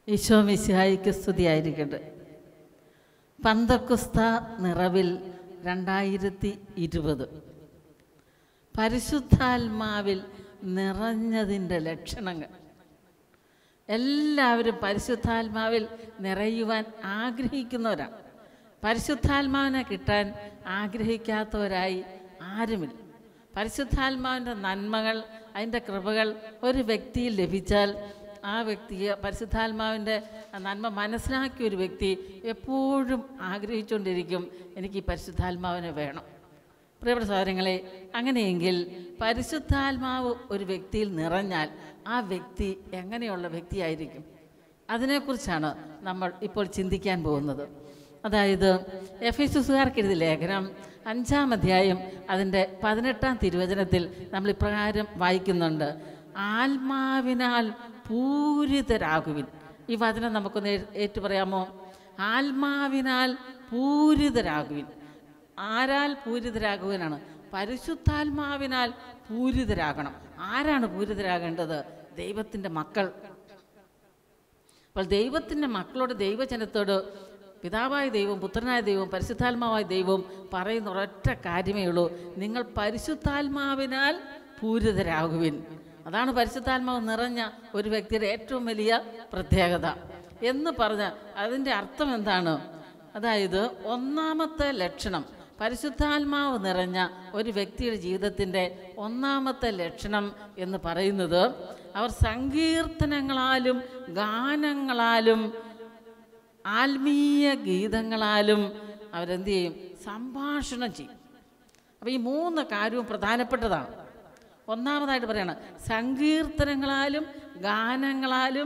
ഈശോ മിശിഹായിക്ക് സ്തുതിയായിരിക്കട്ടെ പന്തക്കുസ്ത നിറവിൽ രണ്ടായിരത്തി ഇരുപത് പരിശുദ്ധാത്മാവിൽ നിറഞ്ഞതിൻ്റെ ലക്ഷണങ്ങൾ എല്ലാവരും പരിശുദ്ധാത്മാവിൽ നിറയുവാൻ ആഗ്രഹിക്കുന്നവരാണ് പരിശുദ്ധാത്മാവിനെ കിട്ടാൻ ആഗ്രഹിക്കാത്തവരായി ആരുമില്ല പരിശുദ്ധാത്മാവിൻ്റെ നന്മകൾ അതിൻ്റെ കൃപകൾ ഒരു വ്യക്തിയിൽ ലഭിച്ചാൽ ആ വ്യക്തിയെ പരിശുദ്ധാത്മാവിൻ്റെ നന്മ മനസ്സിലാക്കിയ ഒരു വ്യക്തി എപ്പോഴും ആഗ്രഹിച്ചുകൊണ്ടിരിക്കും എനിക്ക് ഈ പരിശുദ്ധാത്മാവിനെ വേണം പ്രിയപ്പെട്ട സഹോദരങ്ങളെ അങ്ങനെയെങ്കിൽ പരിശുദ്ധാത്മാവ് ഒരു വ്യക്തിയിൽ നിറഞ്ഞാൽ ആ വ്യക്തി എങ്ങനെയുള്ള വ്യക്തിയായിരിക്കും അതിനെക്കുറിച്ചാണ് നമ്മൾ ഇപ്പോൾ ചിന്തിക്കാൻ പോകുന്നത് അതായത് എഫ് എസുകാർക്ക് എഴുതിയ ലേഖനം അഞ്ചാം അധ്യായം അതിൻ്റെ പതിനെട്ടാം തിരുവചനത്തിൽ നമ്മൾ ഇപ്രകാരം വായിക്കുന്നുണ്ട് ആത്മാവിനാൽ പൂരിതരാകുവിൻ ഈ വചനം നമുക്കൊന്ന് ഏ- ഏറ്റുപറയാമോ ആത്മാവിനാൽ പൂരിതരാകുവിൻ ആരാൽ പൂരിതരാകുവാനാണ് പരിശുദ്ധാത്മാവിനാൽ പൂരിതരാകണം ആരാണ് പൂരിതരാകേണ്ടത് ദൈവത്തിൻ്റെ മക്കൾ അപ്പോൾ ദൈവത്തിൻ്റെ മക്കളോട് ദൈവജനത്തോട് പിതാവായ ദൈവം പുത്രനായ ദൈവം പരിശുദ്ധാത്മാവായ ദൈവം പറയുന്ന ഒരൊറ്റ കാര്യമേ ഉള്ളൂ നിങ്ങൾ പരിശുദ്ധാത്മാവിനാൽ പൂരിതരാകുവിൻ അതാണ് പരിശുദ്ധാത്മാവ് നിറഞ്ഞ ഒരു വ്യക്തിയുടെ ഏറ്റവും വലിയ പ്രത്യേകത എന്ന് പറഞ്ഞ അതിൻ്റെ അർത്ഥം എന്താണ് അതായത് ഒന്നാമത്തെ ലക്ഷണം പരിശുദ്ധാത്മാവ് നിറഞ്ഞ ഒരു വ്യക്തിയുടെ ജീവിതത്തിൻ്റെ ഒന്നാമത്തെ ലക്ഷണം എന്ന് പറയുന്നത് അവർ സങ്കീർത്തനങ്ങളാലും ഗാനങ്ങളാലും ആത്മീയ ഗീതങ്ങളാലും അവരെന്ത് ചെയ്യും സംഭാഷണം ചെയ്യും അപ്പോൾ ഈ മൂന്ന് കാര്യവും പ്രധാനപ്പെട്ടതാണ് ഒന്നാമതായിട്ട് പറയണം സങ്കീർത്തനങ്ങളാലും ഗാനങ്ങളാലും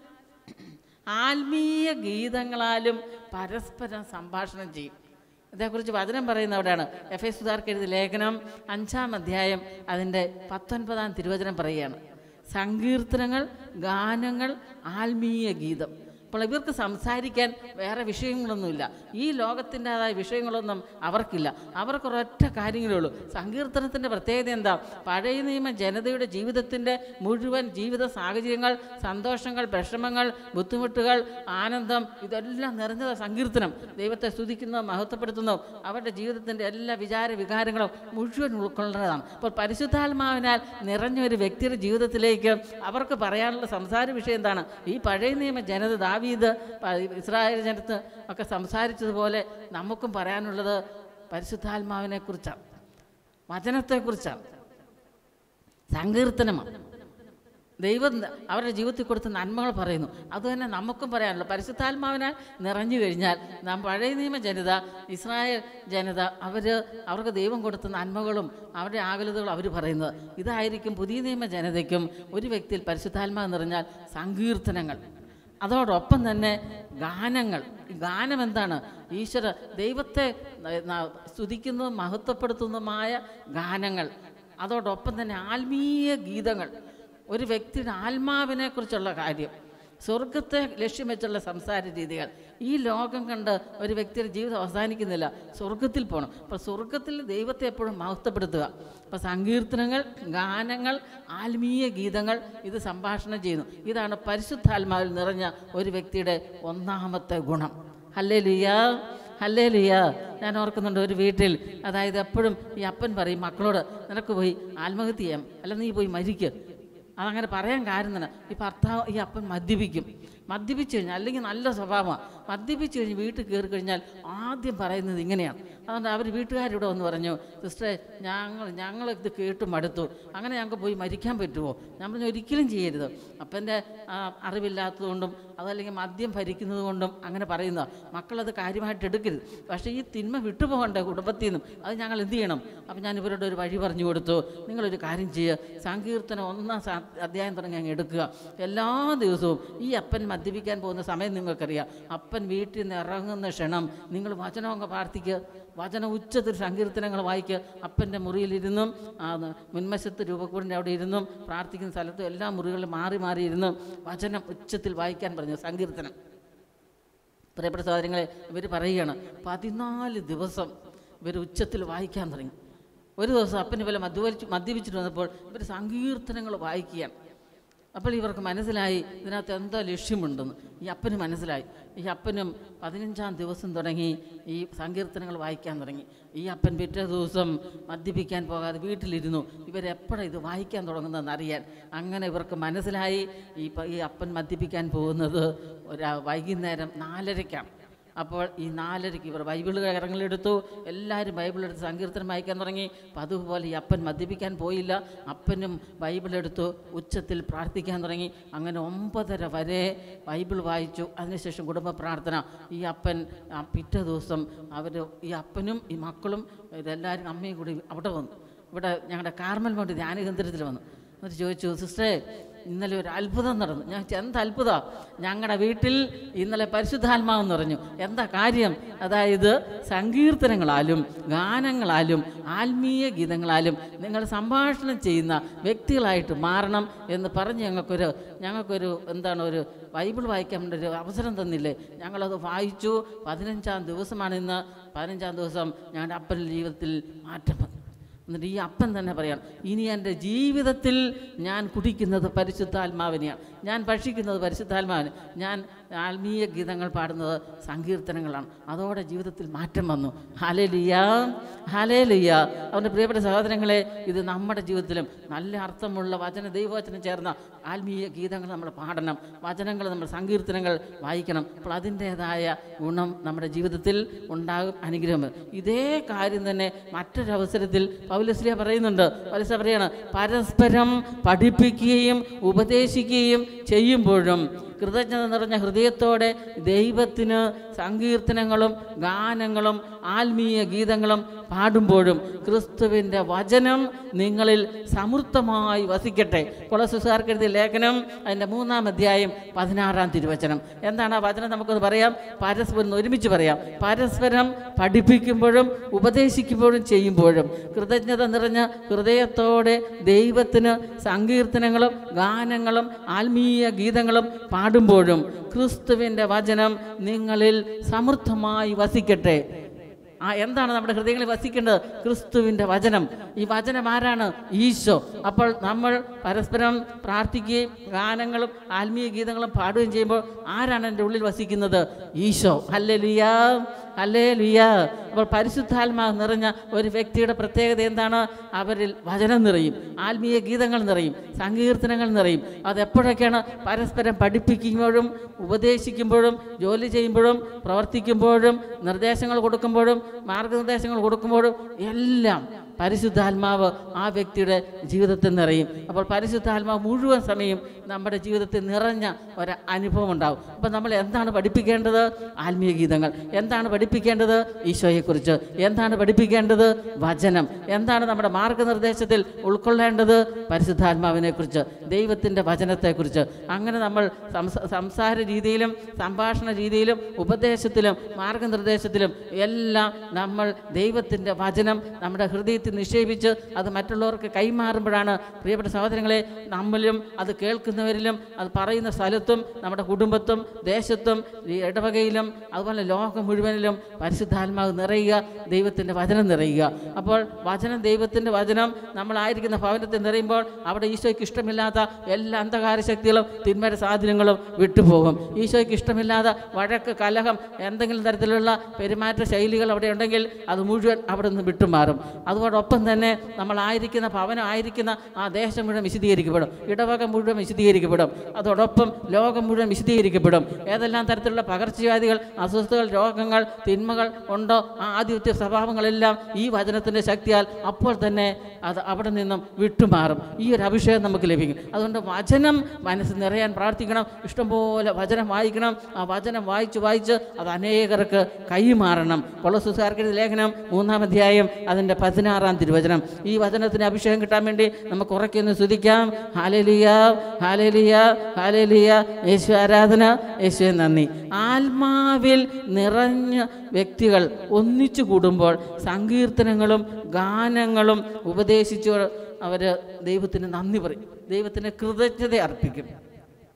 ആത്മീയ ഗീതങ്ങളാലും പരസ്പരം സംഭാഷണം ചെയ്യും ഇതേക്കുറിച്ച് വചനം പറയുന്ന അവിടെയാണ് എഫ് എസ് സുധാർക്ക് എഴുതിയ ലേഖനം അഞ്ചാം അധ്യായം അതിൻ്റെ പത്തൊൻപതാം തിരുവചനം പറയുകയാണ് സങ്കീർത്തനങ്ങൾ ഗാനങ്ങൾ ആത്മീയ ഗീതം അപ്പോൾ ഇവർക്ക് സംസാരിക്കാൻ വേറെ വിഷയങ്ങളൊന്നുമില്ല ഈ ലോകത്തിൻ്റെതായ വിഷയങ്ങളൊന്നും അവർക്കില്ല അവർക്ക് ഒരൊറ്റ കാര്യങ്ങളേ ഉള്ളൂ സങ്കീർത്തനത്തിൻ്റെ പ്രത്യേകത എന്താ പഴയ നിയമ ജനതയുടെ ജീവിതത്തിൻ്റെ മുഴുവൻ ജീവിത സാഹചര്യങ്ങൾ സന്തോഷങ്ങൾ വിഷമങ്ങൾ ബുദ്ധിമുട്ടുകൾ ആനന്ദം ഇതെല്ലാം നിറഞ്ഞത് സങ്കീർത്തനം ദൈവത്തെ സ്തുതിക്കുന്നു മഹത്വപ്പെടുത്തുന്നു അവരുടെ ജീവിതത്തിൻ്റെ എല്ലാ വിചാര വികാരങ്ങളും മുഴുവൻ ഉൾക്കൊള്ളുന്നതാണ് അപ്പോൾ പരിശുദ്ധാത്മാവിനാൽ നിറഞ്ഞ ഒരു വ്യക്തിയുടെ ജീവിതത്തിലേക്ക് അവർക്ക് പറയാനുള്ള സംസാര വിഷയം എന്താണ് ഈ പഴയ നിയമ ജനത ദാവീദ് പ- ഇസ്രായേൽ ജനത്ത് ഒക്കെ സംസാരിച്ചതുപോലെ നമുക്കും പറയാനുള്ളത് പരിശുദ്ധാത്മാവിനെ കുറിച്ചാണ് വചനത്തെക്കുറിച്ചാണ് സങ്കീർത്തനമാണ് ദൈവം അവരുടെ ജീവിതത്തിൽ കൊടുത്ത നന്മകൾ പറയുന്നു അതുതന്നെ നമുക്കും പറയാനുള്ളൂ പരിശുദ്ധാത്മാവിനാൽ നിറഞ്ഞു കഴിഞ്ഞാൽ നാം പഴയ നിയമ ജനത ഇസ്രായേൽ ജനത അവർ അവർക്ക് ദൈവം കൊടുത്ത നന്മകളും അവരുടെ ആകുലതകളും അവർ പറയുന്നത് ഇതായിരിക്കും പുതിയ നിയമ ജനതയ്ക്കും ഒരു വ്യക്തിയിൽ പരിശുദ്ധാത്മാവ് നിറഞ്ഞാൽ സങ്കീർത്തനങ്ങൾ അതോടൊപ്പം തന്നെ ഗാനങ്ങൾ ഈ ഗാനം എന്താണ് ഈശ്വര ദൈവത്തെ ന- ന- സ്തുതിക്കുന്നതും മഹത്വപ്പെടുത്തുന്നതുമായ ഗാനങ്ങൾ അതോടൊപ്പം തന്നെ ആത്മീയ ഗീതങ്ങൾ ഒരു വ്യക്തിയുടെ ആത്മാവിനെ കുറിച്ചുള്ള കാര്യം സ്വർഗത്തെ ലക്ഷ്യം വെച്ചുള്ള സംസാര രീതികൾ ഈ ലോകം കണ്ട് ഒരു വ്യക്തിയുടെ ജീവിതം അവസാനിക്കുന്നില്ല സ്വർഗത്തിൽ പോകണം അപ്പോൾ സ്വർഗത്തിൽ ദൈവത്തെ എപ്പോഴും മഹത്വപ്പെടുത്തുക അപ്പോൾ സങ്കീർത്തനങ്ങൾ ഗാനങ്ങൾ ആത്മീയ ഗീതങ്ങൾ ഇത് സംഭാഷണം ചെയ്യുന്നു ഇതാണ് പരിശുദ്ധാത്മാവിൽ നിറഞ്ഞ ഒരു വ്യക്തിയുടെ ഒന്നാമത്തെ ഗുണം ഹല്ലേ ലുയാ ഹല്ലേ ലുയാ ഞാൻ ഓർക്കുന്നുണ്ട് ഒരു വീട്ടിൽ അതായത് എപ്പോഴും ഈ അപ്പൻ പറയും മക്കളോട് നിനക്ക് പോയി ആത്മഹത്യ ചെയ്യാം അല്ല നീ പോയി മരിക്കുക അതങ്ങനെ പറയാൻ കാര്യം തന്നെ ഈ ഭർത്താവ് ഈ അപ്പൻ മദ്യപിക്കും മദ്യപിച്ച് കഴിഞ്ഞാൽ അല്ലെങ്കിൽ നല്ല സ്വഭാവമാണ് മദ്യപിച്ച് കഴിഞ്ഞ് വീട്ടിൽ കയറി കഴിഞ്ഞാൽ ആദ്യം പറയുന്നത് ഇങ്ങനെയാണ് അതുകൊണ്ട് അവർ വീട്ടുകാരിവിടെ വന്ന് പറഞ്ഞു സിസ്റ്ററെ ഞങ്ങൾ ഞങ്ങൾ ഇത് കേട്ട് മടുത്തു അങ്ങനെ ഞങ്ങൾക്ക് പോയി മരിക്കാൻ പറ്റുമോ ഞാൻ പറഞ്ഞു ഒരിക്കലും ചെയ്യരുത് അപ്പൻ്റെ അറിവില്ലാത്തതുകൊണ്ടും അതല്ലെങ്കിൽ മദ്യം ഭരിക്കുന്നത് കൊണ്ടും അങ്ങനെ പറയുന്നതാണ് മക്കളത് കാര്യമായിട്ട് എടുക്കരുത് പക്ഷേ ഈ തിന്മ വിട്ടുപോകണ്ടേ കുടുംബത്തിൽ നിന്നും അത് ഞങ്ങൾ എന്ത് ചെയ്യണം അപ്പം ഞാൻ ഇവരുടെ ഒരു വഴി പറഞ്ഞു കൊടുത്തു നിങ്ങളൊരു കാര്യം ചെയ്യുക സങ്കീർത്തനം ഒന്നാം സ- അധ്യായം തുടങ്ങി അങ്ങ് എടുക്കുക എല്ലാ ദിവസവും ഈ അപ്പൻ മദ്യപിക്കാൻ പോകുന്ന സമയം നിങ്ങൾക്കറിയാം അപ്പൻ വീട്ടിൽ നിന്ന് ഇറങ്ങുന്ന ക്ഷണം നിങ്ങൾ വചനം അങ്ങ് പ്രാർത്ഥിക്കുക വചന ഉച്ചത്തിൽ സങ്കീർത്തനങ്ങൾ വായിക്കുക അപ്പൻ്റെ മുറിയിലിരുന്നും ആ, മുൻവശത്ത് രൂപക്കൂടിൻ്റെ അവിടെ ഇരുന്നും പ്രാർത്ഥിക്കുന്ന സ്ഥലത്തും എല്ലാ മുറികളിലും മാറി മാറി ഇരുന്നും വചനം ഉച്ചത്തിൽ വായിക്കാൻ പറഞ്ഞു സങ്കീർത്തനം പ്രിയപ്പെട്ട സഹോദരങ്ങളെ ഇവർ പറയുകയാണ് പതിനാല് ദിവസം ഇവർ ഉച്ചത്തിൽ വായിക്കാൻ തുടങ്ങി ഒരു ദിവസം അപ്പന് പോലെ മദ്യവലിച്ച് മദ്യപിച്ചിട്ട് വന്നപ്പോൾ ഇവർ സങ്കീർത്തനങ്ങൾ വായിക്കുകയാണ് അപ്പോൾ ഇവർക്ക് മനസ്സിലായി ഇതിനകത്ത് എന്തോ ലക്ഷ്യമുണ്ടെന്ന് ഈ അപ്പന് മനസ്സിലായി ഈ അപ്പനും പതിനഞ്ചാം ദിവസം തുടങ്ങി ഈ സങ്കീർത്തനങ്ങൾ വായിക്കാൻ തുടങ്ങി ഈ അപ്പൻ പിറ്റേ ദിവസം മദ്യപിക്കാൻ പോകാതെ വീട്ടിലിരുന്നു ഇവരെപ്പോഴാണ് ഇത് വായിക്കാൻ തുടങ്ങുന്നതെന്ന് അറിയാൻ അങ്ങനെ ഇവർക്ക് മനസ്സിലായി ഈ പ- ഈ അപ്പൻ മദ്യപിക്കാൻ പോകുന്നത് ഒരു വൈകുന്നേരം നാലരയ്ക്കാണ് അപ്പോൾ ഈ നാലരയ്ക്ക് ഇവർ ബൈബിൾ കരങ്ങളെടുത്തു എല്ലാവരും ബൈബിളെടുത്ത് സങ്കീർത്തനം വായിക്കാൻ തുടങ്ങി അപ്പം അതുപോലെ ഈ അപ്പൻ മദ്യപിക്കാൻ പോയില്ല അപ്പനും ബൈബിളെടുത്തു ഉച്ചത്തിൽ പ്രാർത്ഥിക്കാൻ തുടങ്ങി അങ്ങനെ ഒമ്പതര വരെ ബൈബിൾ വായിച്ചു അതിനുശേഷം കുടുംബ പ്രാർത്ഥന ഈ അപ്പൻ ആ പിറ്റേ ദിവസം അവർ ഈ അപ്പനും ഈ മക്കളും ഇതെല്ലാവരും അമ്മയും കൂടി അവിടെ വന്നു ഇവിടെ ഞങ്ങളുടെ കാർമൽ മൗണ്ട് ധ്യാന കേന്ദ്രത്തിൽ വന്നു എന്നിട്ട് ചോദിച്ചു സിസ്റ്ററെ ഇന്നലെ ഒരു അത്ഭുതം നടന്നു ഞാൻ ചോദിച്ചു, എന്ത് അത്ഭുതം ഞങ്ങളുടെ വീട്ടിൽ ഇന്നലെ പരിശുദ്ധാത്മാവെന്ന് പറഞ്ഞു എന്താ കാര്യം അതായത് സങ്കീർത്തനങ്ങളാലും ഗാനങ്ങളാലും ആത്മീയ ഗീതങ്ങളാലും നിങ്ങൾ സംഭാഷണം ചെയ്യുന്ന വ്യക്തികളായിട്ട് മാറണം എന്ന് പറഞ്ഞ് ഞങ്ങൾക്കൊരു ഞങ്ങൾക്കൊരു എന്താണ് ഒരു ബൈബിൾ വായിക്കാൻ വേണ്ടി ഒരു അവസരം തന്നില്ലേ ഞങ്ങളത് വായിച്ചു പതിനഞ്ചാം ദിവസമാണ് ഇന്ന് പതിനഞ്ചാം ദിവസം ഞങ്ങളുടെ അപ്പൻ്റെ ജീവിതത്തിൽ മാറ്റം വന്നു എന്നിട്ട് ഈ അപ്പൻ തന്നെ പറയാം ഇനി എൻ്റെ ജീവിതത്തിൽ ഞാൻ കുടിക്കുന്നത് പരിശുദ്ധാത്മാവിനെയാണ് ഞാൻ ഭക്ഷിക്കുന്നത് പരിശുദ്ധാത്മാവിന് ഞാൻ ആത്മീയ ഗീതങ്ങൾ പാടുന്നത് സങ്കീർത്തനങ്ങളാണ് അതോടെ ജീവിതത്തിൽ മാറ്റം വന്നു ഹലേലിയ ഹലേലിയ അവൻ്റെ പ്രിയപ്പെട്ട സഹോദരങ്ങളെ ഇത് നമ്മുടെ ജീവിതത്തിലും നല്ല അർത്ഥമുള്ള വചന ദൈവവചനം ചേർന്ന ആത്മീയ ഗീതങ്ങൾ നമ്മൾ പാടണം വചനങ്ങൾ നമ്മൾ സങ്കീർത്തനങ്ങൾ വായിക്കണം അപ്പോൾ അതിൻ്റേതായ ഗുണം നമ്മുടെ ജീവിതത്തിൽ ഉണ്ടാകും അനുഗ്രഹം ഇതേ കാര്യം തന്നെ മറ്റൊരവസരത്തിൽ പൗലസ്ലിയ പറയുന്നുണ്ട് പൗലസ്ലിയ പറയാണ് പരസ്പരം പഠിപ്പിക്കുകയും ഉപദേശിക്കുകയും ചെയ്യുമ്പോഴും കൃതജ്ഞത നിറഞ്ഞ ഹൃദയത്തോടെ ദൈവത്തിന് സങ്കീർത്തനങ്ങളും ഗാനങ്ങളും ആത്മീയ ഗീതങ്ങളും പാടുമ്പോഴും ക്രിസ്തുവിൻ്റെ വചനം നിങ്ങളിൽ സമൃദ്ധമായി വസിക്കട്ടെ കൊളസുസാർക്ക് എഴുതിയ ലേഖനം അതിൻ്റെ മൂന്നാം അധ്യായം പതിനാറാം തിരുവചനം എന്താണ് ആ വചനം നമുക്കൊന്ന് പറയാം പരസ്പരം ഒരുമിച്ച് പറയാം പരസ്പരം പഠിപ്പിക്കുമ്പോഴും ഉപദേശിക്കുമ്പോഴും ചെയ്യുമ്പോഴും കൃതജ്ഞത നിറഞ്ഞ ഹൃദയത്തോടെ ദൈവത്തിന് സങ്കീർത്തനങ്ങളും ഗാനങ്ങളും ആത്മീയ ഗീതങ്ങളും പാടുമ്പോഴും ക്രിസ്തുവിൻ്റെ വചനം നിങ്ങളിൽ സമൃദ്ധമായി വസിക്കട്ടെ ആ എന്താണ് നമ്മുടെ ഹൃദയങ്ങളിൽ വസിക്കേണ്ടത് ക്രിസ്തുവിൻ്റെ വചനം ഈ വചനം ആരാണ് ഈശോ അപ്പോൾ നമ്മൾ പരസ്പരം പ്രാർത്ഥിക്കുകയും ഗാനങ്ങളും ആത്മീയ ഗീതങ്ങളും പാടുകയും ചെയ്യുമ്പോൾ ആരാണ് എൻ്റെ ഉള്ളിൽ വസിക്കുന്നത് ഈശോ അല്ലേ ലുയാ അല്ലേ ലുയാ അപ്പോൾ പരിശുദ്ധാത്മാവ് നിറഞ്ഞ ഒരു വ്യക്തിയുടെ പ്രത്യേകത എന്താണ് അവരിൽ വചനം നിറയും ആത്മീയ ഗീതങ്ങൾ നിറയും സങ്കീർത്തനങ്ങൾ നിറയും അത് എപ്പോഴൊക്കെയാണ് പരസ്പരം പഠിപ്പിക്കുമ്പോഴും ഉപദേശിക്കുമ്പോഴും ജോലി ചെയ്യുമ്പോഴും പ്രവർത്തിക്കുമ്പോഴും നിർദ്ദേശങ്ങൾ കൊടുക്കുമ്പോഴും മാർഗനിർദ്ദേശങ്ങൾ കൊടുക്കുമ്പോഴും എല്ലാം പരിശുദ്ധാത്മാവ് ആ വ്യക്തിയുടെ ജീവിതത്തിൽ നിറയും അപ്പോൾ പരിശുദ്ധാത്മാവ് മുഴുവൻ സമയം നമ്മുടെ ജീവിതത്തിൽ നിറഞ്ഞ ഒരു അനുഭവം ഉണ്ടാവും അപ്പോൾ നമ്മൾ എന്താണ് പഠിപ്പിക്കേണ്ടത് ആത്മീയ ഗീതങ്ങൾ എന്താണ് പഠിപ്പിക്കേണ്ടത് ഈശോയെക്കുറിച്ച് എന്താണ് പഠിപ്പിക്കേണ്ടത് വചനം എന്താണ് നമ്മുടെ മാർഗനിർദ്ദേശത്തിൽ ഉൾക്കൊള്ളേണ്ടത് പരിശുദ്ധാത്മാവിനെക്കുറിച്ച് ദൈവത്തിൻ്റെ വചനത്തെക്കുറിച്ച് അങ്ങനെ നമ്മൾ സംസ സംസാര രീതിയിലും സംഭാഷണ രീതിയിലും ഉപദേശത്തിലും മാർഗനിർദ്ദേശത്തിലും എല്ലാം നമ്മൾ ദൈവത്തിൻ്റെ വചനം നമ്മുടെ ഹൃദയത്തിൽ നിക്ഷേപിച്ച് അത് മറ്റുള്ളവർക്ക് കൈമാറുമ്പോഴാണ് പ്രിയപ്പെട്ട സഹോദരങ്ങളെ നമ്മളിലും അത് കേൾക്കുന്നവരിലും അത് പറയുന്ന സ്ഥലത്തും നമ്മുടെ കുടുംബത്തും ദേശത്തും ഈ ഇടവകയിലും അതുപോലെ ലോകം മുഴുവനിലും പരിശുദ്ധാത്മാവ് നിറയുക ദൈവത്തിൻ്റെ വചനം നിറയുക അപ്പോൾ വചനം ദൈവത്തിൻ്റെ വചനം നമ്മളായിരിക്കുന്ന ഭവനത്തിൽ നിറയുമ്പോൾ അവിടെ ഈശോയ്ക്ക് ഇഷ്ടമില്ലാത്ത എല്ലാ അന്ധകാര ശക്തികളും തിന്മയുടെ സാധനങ്ങളും വിട്ടുപോകും ഈശോയ്ക്ക് ഇഷ്ടമില്ലാത്ത വഴക്ക് കലഹം എന്തെങ്കിലും തരത്തിലുള്ള പെരുമാറ്റ ശൈലികൾ അവിടെ ഉണ്ടെങ്കിൽ അത് മുഴുവൻ അവിടെ നിന്ന് വിട്ടുമാറും അതോടൊപ്പം തന്നെ നമ്മളായിരിക്കുന്ന ഭവനം ആയിരിക്കുന്ന ആ ദേശം മുഴുവൻ വിശദീകരിക്കപ്പെടും ഇടവക മുഴുവൻ വിശദീകരിക്കപ്പെടും അതോടൊപ്പം ലോകം മുഴുവൻ വിശദീകരിക്കപ്പെടും ഏതെല്ലാം തരത്തിലുള്ള പകർച്ചവ്യാധികൾ അസ്വസ്ഥതകൾ രോഗങ്ങൾ തിന്മകൾ ഉണ്ടോ ആ ആധിപത്യ സ്വഭാവങ്ങളെല്ലാം ഈ വചനത്തിൻ്റെ ശക്തിയാൽ അപ്പോൾ തന്നെ അത് അവിടെ നിന്നും വിട്ടുമാറും ഈ ഒരു അഭിഷേകം നമുക്ക് ലഭിക്കും അതുകൊണ്ട് വചനം മനസ്സ് നിറയാൻ പ്രാർത്ഥിക്കണം ഇഷ്ടംപോലെ വചനം വായിക്കണം ആ വചനം വായിച്ച് വായിച്ച് അത് അനേകർക്ക് കൈമാറണം കൊളസുസാർക്കിന്റെ ലേഖനം മൂന്നാം അധ്യായം അതിൻ്റെ പതിനാറാം തിരുവചനം ഈ വചനത്തിന് അഭിഷേകം കിട്ടാൻ വേണ്ടി നമുക്ക് ഉറക്കൊന്ന് സ്തുതിക്കാം ഹാലലിയ ഹാലലിയ ഹാലലിയ യേശു ആരാധന യേശുവെ നന്ദി ആത്മാവിൽ നിറഞ്ഞ വ്യക്തികൾ ഒന്നിച്ചു കൂടുമ്പോൾ സങ്കീർത്തനങ്ങളും ഗാനങ്ങളും ഉപദേശിച്ചു അവർ ദൈവത്തിന് നന്ദി പറയും ദൈവത്തിന് കൃതജ്ഞത അർപ്പിക്കും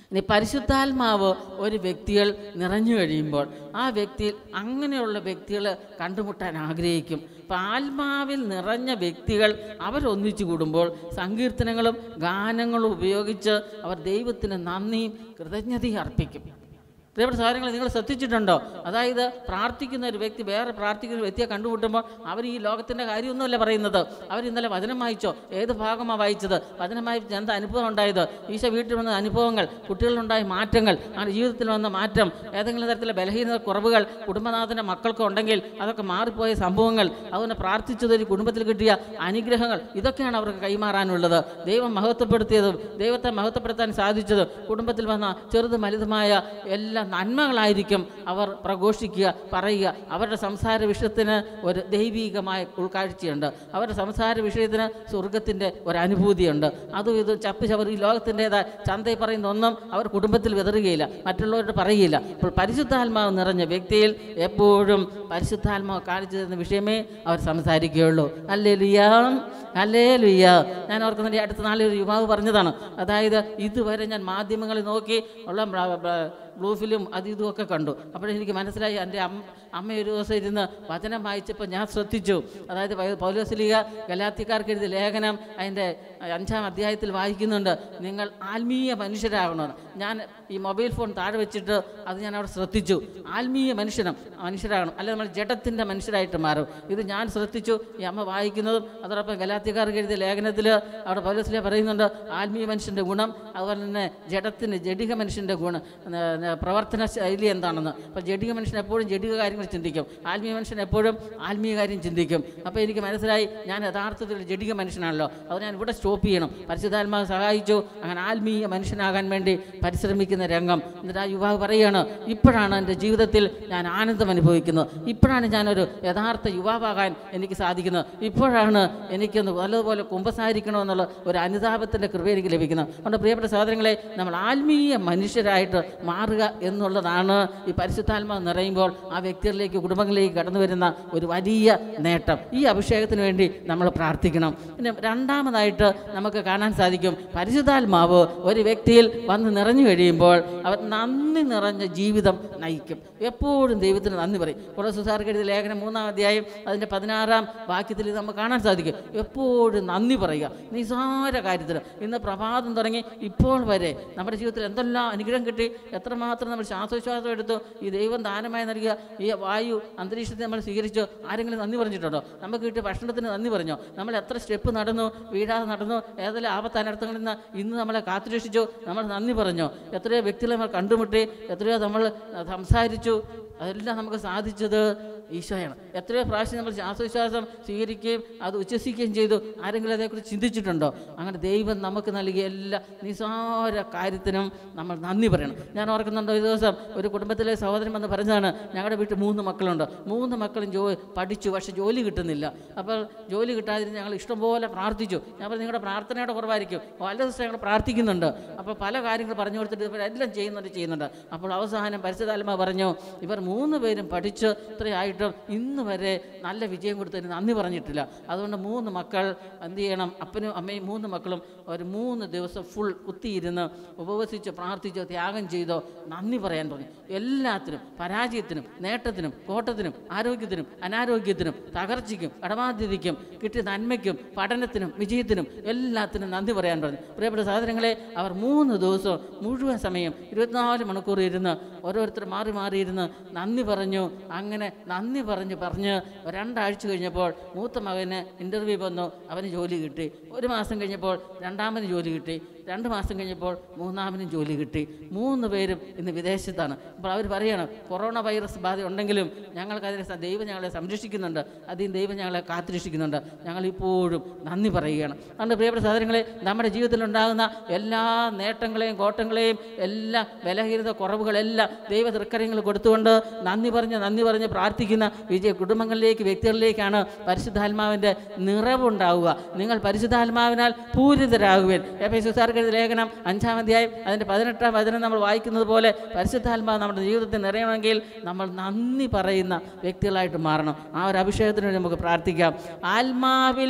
ഇനി പരിശുദ്ധാത്മാവ് ഒരു വ്യക്തികൾ നിറഞ്ഞു കഴിയുമ്പോൾ ആ വ്യക്തിയിൽ അങ്ങനെയുള്ള വ്യക്തികൾ കണ്ടുമുട്ടാൻ ആഗ്രഹിക്കും അപ്പം ആത്മാവിൽ നിറഞ്ഞ വ്യക്തികൾ അവരൊന്നിച്ചു കൂടുമ്പോൾ സങ്കീർത്തനങ്ങളും ഗാനങ്ങളും ഉപയോഗിച്ച് അവർ ദൈവത്തിന് നന്ദിയും കൃതജ്ഞതയും അർപ്പിക്കും പ്രിയപ്പെട്ട സാധനങ്ങൾ നിങ്ങൾ ശ്രദ്ധിച്ചിട്ടുണ്ടോ അതായത് പ്രാർത്ഥിക്കുന്ന ഒരു വ്യക്തി വേറെ പ്രാർത്ഥിക്കുന്ന ഒരു വ്യക്തിയെ കണ്ടുമുട്ടുമ്പോൾ അവർ ഈ ലോകത്തിൻ്റെ കാര്യമൊന്നുമല്ല പറയുന്നത് അവർ ഇന്നലെ വചനം വായിച്ചോ ഏത് ഭാഗമാണ് വായിച്ചത് വചനം വായിച്ച് എന്താ അനുഭവം ഉണ്ടായത് ഈശോ വീട്ടിൽ വന്ന അനുഭവങ്ങൾ കുട്ടികളിലുണ്ടായ മാറ്റങ്ങൾ ആ ജീവിതത്തിൽ വന്ന മാറ്റം ഏതെങ്കിലും തരത്തിലെ ബലഹീനത കുറവുകൾ കുടുംബനാഥൻ്റെ മക്കൾക്ക് ഉണ്ടെങ്കിൽ അതൊക്കെ മാറിപ്പോയ സംഭവങ്ങൾ അതുകൊണ്ട് പ്രാർത്ഥിച്ചത് ഒരു കുടുംബത്തിൽ കിട്ടിയ അനുഗ്രഹങ്ങൾ ഇതൊക്കെയാണ് അവർക്ക് കൈമാറാനുള്ളത് ദൈവം മഹത്വപ്പെടുത്തിയതും ദൈവത്തെ മഹത്വപ്പെടുത്താൻ സാധിച്ചത് കുടുംബത്തിൽ വന്ന ചെറുതും വലുതുമായ എല്ലാ നന്മകളായിരിക്കും അവർ പ്രഘോഷിക്കുക പറയുക അവരുടെ സംസാര വിഷയത്തിന് ഒരു ദൈവീകമായ ഉൾക്കാഴ്ചയുണ്ട് അവരുടെ സംസാര വിഷയത്തിന് സ്വർഗത്തിൻ്റെ ഒരു അനുഭൂതിയുണ്ട് അതും ഇത് ചപ്പ് ചവർ ഈ ലോകത്തിൻ്റെതായ ചന്തയിൽ പറയുന്ന ഒന്നും അവർ കുടുംബത്തിൽ വിതറുകയില്ല മറ്റുള്ളവരോട് പറയുകയില്ല അപ്പോൾ പരിശുദ്ധാത്മാവ് നിറഞ്ഞ വ്യക്തിയിൽ എപ്പോഴും പരിശുദ്ധാത്മാവ് കാണിച്ചു തരുന്ന വിഷയമേ അവർ സംസാരിക്കുകയുള്ളൂ അല്ലേ ലുയ്യാ അല്ലേ ലുയ്യ ഞാൻ ഓർക്കുന്നുണ്ട് ഈ അടുത്ത നാളിൽ ഒരു യുവാവ് പറഞ്ഞതാണ് അതായത് ഇതുവരെ ഞാൻ മാധ്യമങ്ങളിൽ നോക്കി ഉള്ള ബ്ല- ബ്ല- ബ്ലൂ ഫിലിം അത് ഇതും ഒക്കെ കണ്ടു അപ്പോഴെനിക്ക് മനസ്സിലായി എൻ്റെ അമ്മ അമ്മ ഒരു ദിവസം ഇരുന്ന് വചനം വായിച്ചപ്പോൾ ഞാൻ ശ്രദ്ധിച്ചു അതായത് പൗ- പൗലോസ്ലീഗ ഗലാത്തിക്കാർക്ക് എഴുതിയ ലേഖനം അതിൻ്റെ അഞ്ചാം അധ്യായത്തിൽ വായിക്കുന്നുണ്ട് നിങ്ങൾ ആത്മീയ മനുഷ്യരാകണമെന്ന് ഞാൻ ഈ മൊബൈൽ ഫോൺ താഴെ വെച്ചിട്ട് അത് ഞാൻ അവിടെ ശ്രദ്ധിച്ചു ആത്മീയ മനുഷ്യനും മനുഷ്യരാകണം അല്ലെ നമ്മൾ ജഡത്തിൻ്റെ മനുഷ്യരായിട്ട് മാറും ഇത് ഞാൻ ശ്രദ്ധിച്ചു ഈ അമ്മ വായിക്കുന്നതും അതോടൊപ്പം ഗലാത്തിക്കാർക്ക് എഴുതിയ ലേഖനത്തിൽ അവിടെ പൗലോസ്ലിയ പറയുന്നുണ്ട് ആത്മീയ മനുഷ്യൻ്റെ ഗുണം അതുപോലെ തന്നെ ജഡത്തിന് ജഡിക മനുഷ്യൻ്റെ ഗുണം ഏ, ഏ, പ്രവർത്തന ശൈലി എന്താണെന്ന് അപ്പോൾ ജഡിക മനുഷ്യൻ എപ്പോഴും ജഡിക കാര്യങ്ങൾ ചിന്തിക്കും ആത്മീയ മനുഷ്യൻ എപ്പോഴും ആത്മീയ കാര്യം ചിന്തിക്കും അപ്പോൾ എനിക്ക് മനസ്സിലായി ഞാൻ യഥാർത്ഥത്തിൽ ഒരു ജഡിക മനുഷ്യനാണല്ലോ അത് ഞാൻ ഇവിടെ സ്റ്റോപ്പ് ചെയ്യണം പരിശുദ്ധാത്മാവ് സഹായിച്ചു അങ്ങനെ ആത്മീയ മനുഷ്യനാകാൻ വേണ്ടി പരിശ്രമിക്കുന്ന രംഗം എന്നിട്ട് ആ യുവാവ് പറയുകയാണ് ഇപ്പോഴാണ് എൻ്റെ ജീവിതത്തിൽ ഞാൻ ആനന്ദം അനുഭവിക്കുന്നത് ഇപ്പോഴാണ് ഞാനൊരു യഥാർത്ഥ യുവാവാകാൻ എനിക്ക് സാധിക്കുന്നത് ഇപ്പോഴാണ് എനിക്കൊന്ന് നല്ലതുപോലെ കുമ്പസാരിക്കണമെന്നുള്ള ഒരു അനുതാപത്തിൻ്റെ കൃപ എനിക്ക് ലഭിക്കുന്നത് അതുകൊണ്ട് പ്രിയപ്പെട്ട സഹോദരങ്ങളെ നമ്മൾ ആത്മീയ മനുഷ്യരായിട്ട് മാറുക എന്നുള്ളതാണ് ഈ പരിശുദ്ധാത്മാവ് നിറയുമ്പോൾ ആ വ്യക്തികളിലേക്ക് കുടുംബങ്ങളിലേക്ക് കടന്നു വരുന്ന ഒരു വലിയ നേട്ടം ഈ അഭിഷേകത്തിന് വേണ്ടി നമ്മൾ പ്രാർത്ഥിക്കണം പിന്നെ രണ്ടാമതായിട്ട് നമുക്ക് കാണാൻ സാധിക്കും പരിശുദ്ധാത്മാവ് ഒരു വ്യക്തിയിൽ വന്ന് നിറഞ്ഞു കഴിയുമ്പോൾ അവർ നന്ദി നിറഞ്ഞ ജീവിതം നയിക്കും എപ്പോഴും ദൈവത്തിന് നന്ദി പറയും പുറസുസാർക്ക് എഴുതിയ ലേഖനം മൂന്നാം അധ്യായം അതിൻ്റെ പതിനാറാം വാക്യത്തിൽ ഇത് നമുക്ക് കാണാൻ സാധിക്കും എപ്പോഴും നന്ദി പറയുക നിസാര കാര്യത്തിൽ ഇന്ന് പ്രഭാതം തുടങ്ങി ഇപ്പോൾ വരെ നമ്മുടെ ജീവിതത്തിൽ എന്തെല്ലാം അനുഗ്രഹം കിട്ടി എത്രമാത്രം നമ്മൾ ശ്വാസോച്ഛ്വാസം എടുത്തു ഈ ദൈവം ദാനമായി നൽകിയ ഈ വായു അന്തരീക്ഷത്തെ നമ്മൾ സ്വീകരിച്ചു ആരെങ്കിലും നന്ദി പറഞ്ഞിട്ടുണ്ടോ നമുക്ക് കിട്ടിയ ഭക്ഷണത്തിന് നന്ദി പറഞ്ഞോ നമ്മൾ എത്ര സ്റ്റെപ്പ് നടന്നു വീഴാതെ നടന്നു ഏതെല്ലാം ആപത്തനർത്ഥങ്ങളിൽ നിന്ന് ഇന്ന് നമ്മളെ കാത്തുരക്ഷിച്ചു നമ്മൾ നന്ദി പറഞ്ഞോ എത്രയോ വ്യക്തികളെ നമ്മൾ കണ്ടുമുട്ടി എത്രയോ നമ്മൾ സംസാരിച്ചു അതെല്ലാം നമുക്ക് സാധിച്ചത് ഈശോയാണ് എത്രയോ പ്രാവശ്യം നമ്മൾ ശ്വാസവിശ്വാസം സ്വീകരിക്കുകയും അത് ഉച്ഛസിക്കുകയും ചെയ്തു ആരെങ്കിലും അതേക്കുറിച്ച് ചിന്തിച്ചിട്ടുണ്ടോ അങ്ങനെ ദൈവം നമുക്ക് നൽകിയ എല്ലാ നിസാര കാര്യത്തിനും നമ്മൾ നന്ദി പറയണം ഞാൻ ഓർക്കുന്നുണ്ട് ഒരു ദിവസം ഒരു കുടുംബത്തിലെ സഹോദരൻ വന്ന് പറഞ്ഞതാണ് ഞങ്ങളുടെ വീട്ടിൽ മൂന്ന് മക്കളുണ്ട് മൂന്ന് മക്കളും ജോ പഠിച്ചു പക്ഷെ ജോലി കിട്ടുന്നില്ല അപ്പോൾ ജോലി കിട്ടാതിരുന്ന് ഞങ്ങൾ ഇഷ്ടംപോലെ പ്രാർത്ഥിച്ചു ഞാൻ പറഞ്ഞു നിങ്ങളുടെ പ്രാർത്ഥനയുടെ കുറവായിരിക്കും പല ദിവസം ഞങ്ങൾ പ്രാർത്ഥിക്കുന്നുണ്ട് അപ്പോൾ പല കാര്യങ്ങൾ പറഞ്ഞു കൊടുത്തിട്ട് ഇവർ എല്ലാം ചെയ്യുന്നുണ്ട് ചെയ്യുന്നുണ്ട് അപ്പോൾ അവസാനം പരിശുദ്ധാത്മ പറഞ്ഞു ഇവർ മൂന്ന് പേരും പഠിച്ച് ഇത്രയായിട്ടും ഇന്ന് വരെ നല്ല വിജയം കൊടുത്തതിന് നന്ദി പറഞ്ഞിട്ടില്ല അതുകൊണ്ട് മൂന്ന് മക്കൾ എന്ത് ചെയ്യണം അപ്പനും അമ്മയും മൂന്ന് മക്കളും ഒരു മൂന്ന് ദിവസം ഫുൾ കുത്തിയിരുന്ന് ഉപവസിച്ച് പ്രാർത്ഥിച്ചോ ത്യാഗം ചെയ്തോ നന്ദി പറയാൻ പറഞ്ഞു എല്ലാത്തിനും പരാജയത്തിനും നേട്ടത്തിനും കോട്ടത്തിനും ആരോഗ്യത്തിനും അനാരോഗ്യത്തിനും തകർച്ചയ്ക്കും കടബാധ്യതയ്ക്കും കിട്ടിയ നന്മയ്ക്കും പഠനത്തിനും വിജയത്തിനും എല്ലാത്തിനും നന്ദി പറയാൻ പറഞ്ഞു പ്രിയപ്പെട്ട സഹോദരങ്ങളെ അവർ മൂന്ന് ദിവസം മുഴുവൻ സമയം ഇരുപത്തിനാല് മണിക്കൂർ ഇരുന്ന് ഓരോരുത്തർ മാറി മാറി ഇരുന്ന് നന്ദി പറഞ്ഞു അങ്ങനെ നന്ദി പറഞ്ഞ് പറഞ്ഞ് രണ്ടാഴ്ച കഴിഞ്ഞപ്പോൾ മൂത്ത മകന് ഇൻ്റർവ്യൂ വന്നു അവന് ജോലി കിട്ടി ഒരു മാസം കഴിഞ്ഞപ്പോൾ രണ്ടാമന് ജോലി കിട്ടി രണ്ട് മാസം കഴിഞ്ഞപ്പോൾ മൂന്നാമനും ജോലി കിട്ടി മൂന്ന് പേരും ഇന്ന് വിദേശത്താണ് അപ്പോൾ അവർ പറയാണ് കൊറോണ വൈറസ് ബാധ ഉണ്ടെങ്കിലും ഞങ്ങൾക്കതിനെ സ- ദൈവം ഞങ്ങളെ സംരക്ഷിക്കുന്നുണ്ട് അതിന് ദൈവം ഞങ്ങളെ കാത്തുരക്ഷിക്കുന്നുണ്ട് ഞങ്ങൾ ഇപ്പോഴും നന്ദി പറയുകയാണ് അതുകൊണ്ട് പ്രിയപ്പെട്ട സഹോദരങ്ങളെ നമ്മുടെ ജീവിതത്തിൽ ഉണ്ടാകുന്ന എല്ലാ നേട്ടങ്ങളെയും കോട്ടങ്ങളെയും എല്ലാ ബലഹീനത കുറവുകളെല്ലാം ദൈവ തൃക്കരങ്ങൾ കൊടുത്തുകൊണ്ട് നന്ദി പറഞ്ഞ് നന്ദി പറഞ്ഞ് പ്രാർത്ഥിക്കുന്ന വിജയ കുടുംബങ്ങളിലേക്ക് വ്യക്തികളിലേക്കാണ് പരിശുദ്ധാത്മാവിൻ്റെ നിറവുണ്ടാവുക നിങ്ങൾ പരിശുദ്ധാത്മാവിനാൽ പൂരിതരാകുവേൻ എഫേസുസാർക്ക് ലേഖനം അഞ്ചാം അധ്യായം അതിൻ്റെ പതിനെട്ടാം വചനം നമ്മൾ വായിക്കുന്നത് പോലെ പരിശുദ്ധാത്മാവ് നമ്മുടെ ജീവിതത്തിൽ നിറയണമെങ്കിൽ നമ്മൾ നന്ദി പറയുന്ന വ്യക്തികളായിട്ട് മാറണം ആ ഒരു അഭിഷേകത്തിന് വേണ്ടി നമുക്ക് പ്രാർത്ഥിക്കാം ആത്മാവിൽ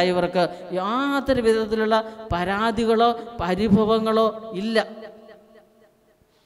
പൂരിതരായവർക്ക് യാതൊരു വിധത്തിലുള്ള പരാതികളോ പരിഭവങ്ങളോ ഇല്ല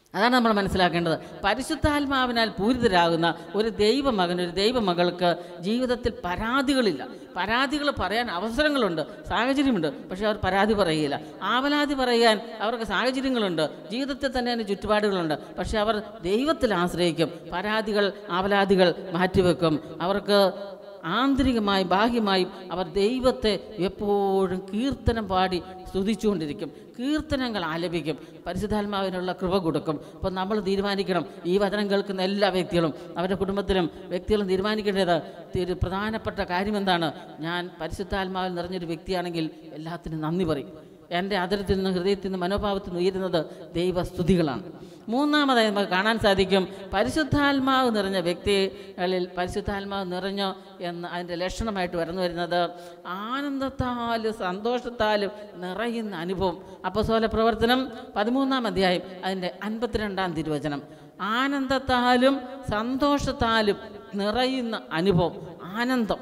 അതാണ് നമ്മൾ മനസ്സിലാക്കേണ്ടത് പരിശുദ്ധാത്മാവിനാൽ പൂരിതരാകുന്ന ഒരു ദൈവമകൻ ഒരു ദൈവമകൾക്ക് ജീവിതത്തിൽ പരാതികളില്ല പരാതികൾ പറയാൻ അവസരങ്ങളുണ്ട് സാഹചര്യമുണ്ട് പക്ഷെ അവർ പരാതി പറയുകയില്ല ആവലാതി പറയാൻ അവർക്ക് സാഹചര്യങ്ങളുണ്ട് ജീവിതത്തിൽ തന്നെ അതിന് ചുറ്റുപാടുകളുണ്ട് പക്ഷെ അവർ ദൈവത്തിൽ ആശ്രയിക്കും പരാതികൾ ആവലാതികൾ മാറ്റിവെക്കും അവർക്ക് ആന്തരികമായി ബാഹ്യമായും അവർ ദൈവത്തെ എപ്പോഴും കീർത്തനം പാടി സ്തുതിച്ചുകൊണ്ടിരിക്കും കീർത്തനങ്ങൾ ആലപിക്കും പരിശുദ്ധാത്മാവിനുള്ള കൃപ കൊടുക്കും അപ്പോൾ നമ്മൾ തീരുമാനിക്കണം ഈ വചനം കേൾക്കുന്ന എല്ലാ വ്യക്തികളും അവരുടെ കുടുംബത്തിലും വ്യക്തികളും തീരുമാനിക്കേണ്ടത് ഒരു പ്രധാനപ്പെട്ട കാര്യം എന്താണ് ഞാൻ പരിശുദ്ധാത്മാവിൽ നിറഞ്ഞൊരു വ്യക്തിയാണെങ്കിൽ എല്ലാത്തിനും നന്ദി പറയും എൻ്റെ അതിരത്തിൽ നിന്ന് ഹൃദയത്തിൽ നിന്ന് മനോഭാവത്തിൽ നിന്ന് ഉയരുന്നത് ദൈവസ്തുതികളാണ് മൂന്നാമതായി നമുക്ക് കാണാൻ സാധിക്കും പരിശുദ്ധാത്മാവ് നിറഞ്ഞ വ്യക്തികളിൽ പരിശുദ്ധാത്മാവ് നിറഞ്ഞോ എന്ന് അതിൻ്റെ ലക്ഷണമായിട്ട് വരുന്നു വരുന്നത് ആനന്ദത്താലും സന്തോഷത്താലും നിറയുന്ന അനുഭവം അപ്പസോല പ്രവർത്തനം പതിമൂന്നാം അധ്യായം അതിൻ്റെ അൻപത്തിരണ്ടാം തിരുവചനം ആനന്ദത്താലും സന്തോഷത്താലും നിറയുന്ന അനുഭവം ആനന്ദം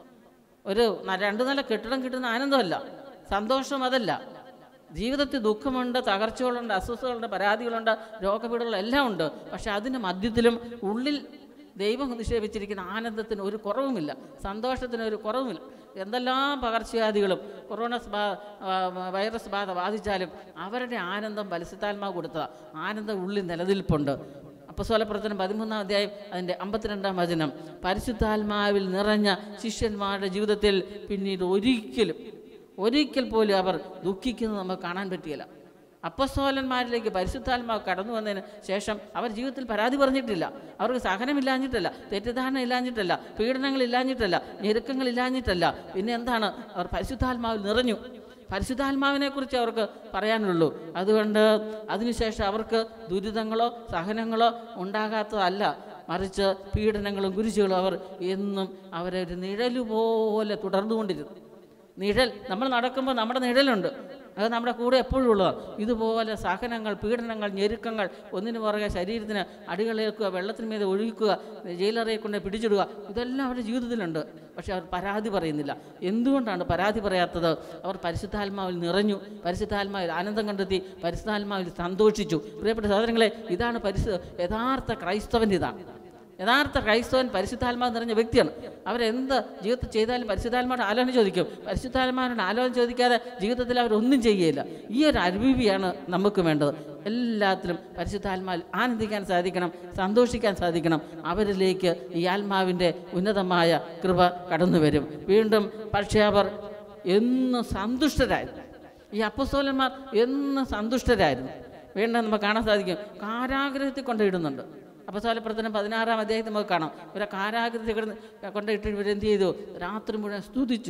ഒരു ന- രണ്ട് നില കെട്ടിടം കിട്ടുന്ന ആനന്ദമല്ല സന്തോഷം അതല്ല ജീവിതത്തിൽ ദുഃഖമുണ്ട് തകർച്ചകളുണ്ട് അസ്വസ്ഥതകളുണ്ട് പരാതികളുണ്ട് രോഗപീഠകൾ എല്ലാം ഉണ്ട് പക്ഷെ അതിൻ്റെ മധ്യത്തിലും ഉള്ളിൽ ദൈവം നിക്ഷേപിച്ചിരിക്കുന്ന ആനന്ദത്തിന് ഒരു കുറവുമില്ല സന്തോഷത്തിന് ഒരു കുറവുമില്ല എന്തെല്ലാം പകർച്ചവ്യാധികളും കൊറോണ ബാ- ആ, വൈറസ് ബാധ ബാധിച്ചാലും അവരുടെ ആനന്ദം ബലിസിത്താത്മാവ് കൊടുത്തതാണ് ആനന്ദം ഉള്ളിൽ നിലനിൽപ്പുണ്ട് അപ്പസ്വലപ്രവർത്തനം പതിമൂന്നാം അധ്യായം അതിൻ്റെ അമ്പത്തിരണ്ടാം വചനം പരിശുദ്ധാത്മാവിൽ നിറഞ്ഞ ശിഷ്യന്മാരുടെ ജീവിതത്തിൽ പിന്നീട് ഒരിക്കലും ഒരിക്കൽ പോലും അവർ ദുഃഖിക്കുന്നത് നമുക്ക് കാണാൻ പറ്റിയില്ല അപ്പസ്തോലന്മാരിലേക്ക് പരിശുദ്ധാത്മാവ് കടന്നു വന്നതിന് ശേഷം അവർ ജീവിതത്തിൽ പരാതി പറഞ്ഞിട്ടില്ല അവർക്ക് സഹനമില്ലാഞ്ഞിട്ടല്ല തെറ്റിദ്ധാരണ ഇല്ലാഞ്ഞിട്ടല്ല പീഡനങ്ങൾ ഇല്ലാഞ്ഞിട്ടല്ല ഞെരുക്കങ്ങൾ ഇല്ലാഞ്ഞിട്ടല്ല പിന്നെ എന്താണ് അവർ പരിശുദ്ധാത്മാവിൽ നിറഞ്ഞു പരിശുദ്ധാത്മാവിനെ കുറിച്ച് അവർക്ക് പറയാനുള്ളൂ അതുകൊണ്ട് അതിനുശേഷം അവർക്ക് ദുരിതങ്ങളോ സഹനങ്ങളോ ഉണ്ടാകാത്തതല്ല മറിച്ച് പീഡനങ്ങളും കുരിശുകളും അവർ എന്നും അവരെ ഒരു നിഴലുപോലെ തുടർന്നുകൊണ്ടിരുന്നു നിഴൽ നമ്മൾ നടക്കുമ്പോൾ നമ്മുടെ നിഴലുണ്ട് അത് നമ്മുടെ കൂടെ എപ്പോഴും ഉള്ളതാണ് ഇതുപോലെ സഹനങ്ങൾ പീഡനങ്ങൾ ഞെരുക്കങ്ങൾ ഒന്നിനു പുറകെ ശരീരത്തിന് അടികളേക്കുക വെള്ളത്തിന് മീതെ ഒഴുക്കുക ജയിലറയെ കൊണ്ട് പിടിച്ചിടുക ഇതെല്ലാം അവരുടെ ജീവിതത്തിലുണ്ട് പക്ഷെ അവർ പരാതി പറയുന്നില്ല എന്തുകൊണ്ടാണ് പരാതി പറയാത്തത് അവർ പരിശുദ്ധാത്മാവിൽ നിറഞ്ഞു പരിശുദ്ധാത്മാവിൽ ആനന്ദം കണ്ടെത്തി പരിശുദ്ധാത്മാവിൽ സന്തോഷിച്ചു പ്രിയപ്പെട്ട സഹോദരങ്ങളെ ഇതാണ് പരിശു യഥാർത്ഥ ക്രൈസ്തവൻ്റെ ഇതാണ് യഥാർത്ഥ ക്രൈസ്തവൻ പരിശുദ്ധാത്മാവ് നിറഞ്ഞ വ്യക്തിയാണ് അവരെന്ത് ജീവിതത്തിൽ ചെയ്താലും പരിശുദ്ധാത്മാவோട് ആലോചന ചോദിക്കും പരിശുദ്ധാത്മാവിനോട് ആലോചന ചോദിക്കാതെ ജീവിതത്തിൽ അവരൊന്നും ചെയ്യുകയില്ല ഈ ഒരു അനുഭൂതിയാണ് നമുക്ക് വേണ്ടത് എല്ലാത്തിലും പരിശുദ്ധാത്മാവിൽ ആനന്ദിക്കാൻ സാധിക്കണം സന്തോഷിക്കാൻ സാധിക്കണം അവരിലേക്ക് ഈ ആത്മാവിൻ്റെ ഉന്നതമായ കൃപ കടന്നു വരും വീണ്ടും പക്ഷേ അവർ എന്നും സന്തുഷ്ടരായിരുന്നു ഈ അപ്പസ്തോലന്മാർ എന്നും സന്തുഷ്ടരായിരുന്നു വീണ്ടും നമുക്ക് കാണാൻ സാധിക്കും കാരാഗ്രഹത്തിൽ കൊണ്ടിടുന്നുണ്ട് അപ്പസ്തോലപ്രവർത്തനം പതിനാറാം അധ്യായത്തിൽ നമുക്ക് കാണാം ഇവരെ കാരാഗ്രഹത്തിൽ കിടന്ന് കൊണ്ടിട്ട് ഇവരെന്ത് ചെയ്തു രാത്രി മുഴുവൻ സ്തുതിച്ചു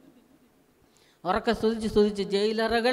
ഉറക്കെ സ്തുതിച്ച് സ്തുതിച്ച് ജയിലറകൾ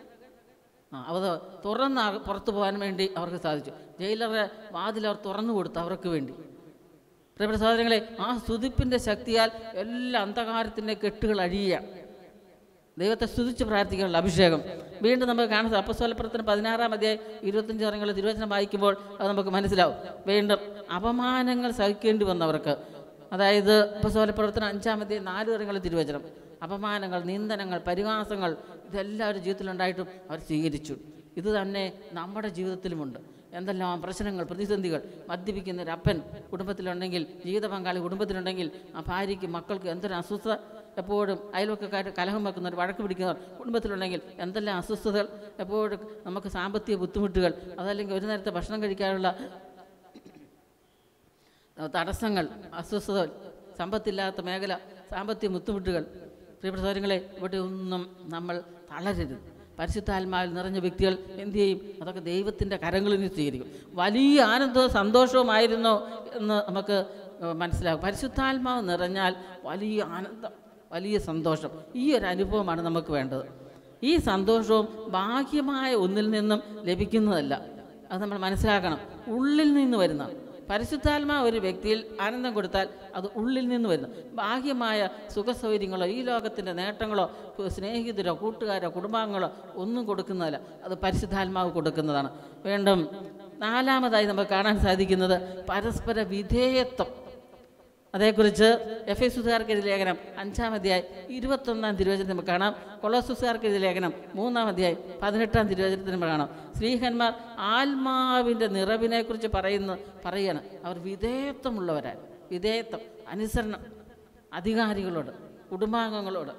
ആ അവർ തുറന്ന് അക- പുറത്തു പോകാൻ വേണ്ടി അവർക്ക് സാധിച്ചു ജയിലറെ വാതിൽ അവർ തുറന്നു കൊടുത്തു അവർക്ക് വേണ്ടി പ്രിയപ്പെട്ട സഹോദരങ്ങളെ ആ സ്തുതിപ്പിൻ്റെ ശക്തിയാൽ എല്ലാ അന്ധകാരത്തിൻ്റെ കെട്ടുകൾ അഴിയുകയാണ് ദൈവത്തെ സ്തുതിച്ച് പ്രാർത്ഥിക്കാനുള്ള അഭിഷേകം വീണ്ടും നമുക്ക് കാണാൻ അപ്പസ്വലപ്രത്തിന് പതിനാറാം അധ്യായം ഇരുപത്തഞ്ച് വർഷങ്ങൾ തിരുവചനം വായിക്കുമ്പോൾ അത് നമുക്ക് മനസ്സിലാവും വീണ്ടും അപമാനങ്ങൾ സഹിക്കേണ്ടി വന്നവർക്ക് അതായത് അപ്പസ്വലപ്രവർത്തനം അഞ്ചാം അധ്യായം നാല് വർഷങ്ങൾ തിരുവചനം അപമാനങ്ങൾ നിന്ദനങ്ങൾ പരിഹാസങ്ങൾ ഇതെല്ലാം അവരുടെ ജീവിതത്തിലുണ്ടായിട്ടും അവർ സ്വീകരിച്ചു ഇത് തന്നെ നമ്മുടെ ജീവിതത്തിലുമുണ്ട് എന്തെല്ലാം പ്രശ്നങ്ങൾ പ്രതിസന്ധികൾ മദ്യപിക്കുന്ന ഒരു അപ്പൻ കുടുംബത്തിലുണ്ടെങ്കിൽ ജീവിത പങ്കാളി കുടുംബത്തിലുണ്ടെങ്കിൽ ആ ഭാര്യയ്ക്ക് മക്കൾക്ക് എന്തൊരു അസ്വസ്ഥത എപ്പോഴും അയൽവക്കക്കാർ കലഹം വെക്കുന്നവർ വഴക്ക് പിടിക്കുന്നവർ കുടുംബത്തിലുണ്ടെങ്കിൽ എന്തെല്ലാം അസ്വസ്ഥതകൾ എപ്പോഴും നമുക്ക് സാമ്പത്തിക ബുദ്ധിമുട്ടുകൾ അതല്ലെങ്കിൽ ഒരു നേരത്തെ ഭക്ഷണം കഴിക്കാനുള്ള തടസ്സങ്ങൾ അസ്വസ്ഥതകൾ സമ്പത്തില്ലാത്ത മേഖല സാമ്പത്തിക ബുദ്ധിമുട്ടുകൾ പ്രിയപ്പെട്ട സൗകര്യങ്ങളെ ഇവിടെ ഒന്നും നമ്മൾ തളരരുത് പരിശുദ്ധാത്മാവിൽ നിറഞ്ഞ വ്യക്തികൾ എന്തു ചെയ്യും അതൊക്കെ ദൈവത്തിൻ്റെ കരങ്ങളിൽ നിന്ന് സ്വീകരിക്കും വലിയ ആനന്ദവും സന്തോഷവുമായിരുന്നു എന്ന് നമുക്ക് ഏഹ്, മനസ്സിലാകും പരിശുദ്ധാത്മാവ് നിറഞ്ഞാൽ വലിയ ആനന്ദം വലിയ സന്തോഷം ഈ ഒരു അനുഭവമാണ് നമുക്ക് വേണ്ടത് ഈ സന്തോഷവും ബാഹ്യമായ ഒന്നിൽ നിന്നും ലഭിക്കുന്നതല്ല അത് നമ്മൾ മനസ്സിലാക്കണം ഉള്ളിൽ നിന്ന് വരുന്നതാണ് പരിശുദ്ധാത്മാ ഒരു വ്യക്തിയിൽ ആനന്ദം കൊടുത്താൽ അത് ഉള്ളിൽ നിന്ന് വരുന്നു ബാഹ്യമായ സുഖസൗകര്യങ്ങളോ ഈ ലോകത്തിൻ്റെ നേട്ടങ്ങളോ കു- സ്നേഹിതരോ കൂട്ടുകാരോ കുടുംബാംഗങ്ങളോ ഒന്നും കൊടുക്കുന്നതല്ല അത് പരിശുദ്ധാത്മാവ് കൊടുക്കുന്നതാണ് വീണ്ടും നാലാമതായി നമുക്ക് കാണാൻ സാധിക്കുന്നത് പരസ്പര വിധേയത്വം അതേക്കുറിച്ച് എഫ് എ സുധാർക്ക് എഴുതിയ ലേഖനം അഞ്ചാം അധ്യായം ഇരുപത്തൊന്നാം തിരുവചനത്തിൽ നമുക്ക് കാണാം കൊളോസുസാർക്ക് എഴുതിയ ലേഖനം മൂന്നാം അധ്യായം പതിനെട്ടാം തിരുവചനത്തിൽ നമുക്ക് കാണാം സ്ത്രീഹന്മാർ ആത്മാവിൻ്റെ നിറവിനെക്കുറിച്ച് പറയുന്നു പറയുകയാണ് അവർ വിധേയത്വമുള്ളവരാണ് വിധേയത്വം അനുസരണം അധികാരികളോട് കുടുംബാംഗങ്ങളോട്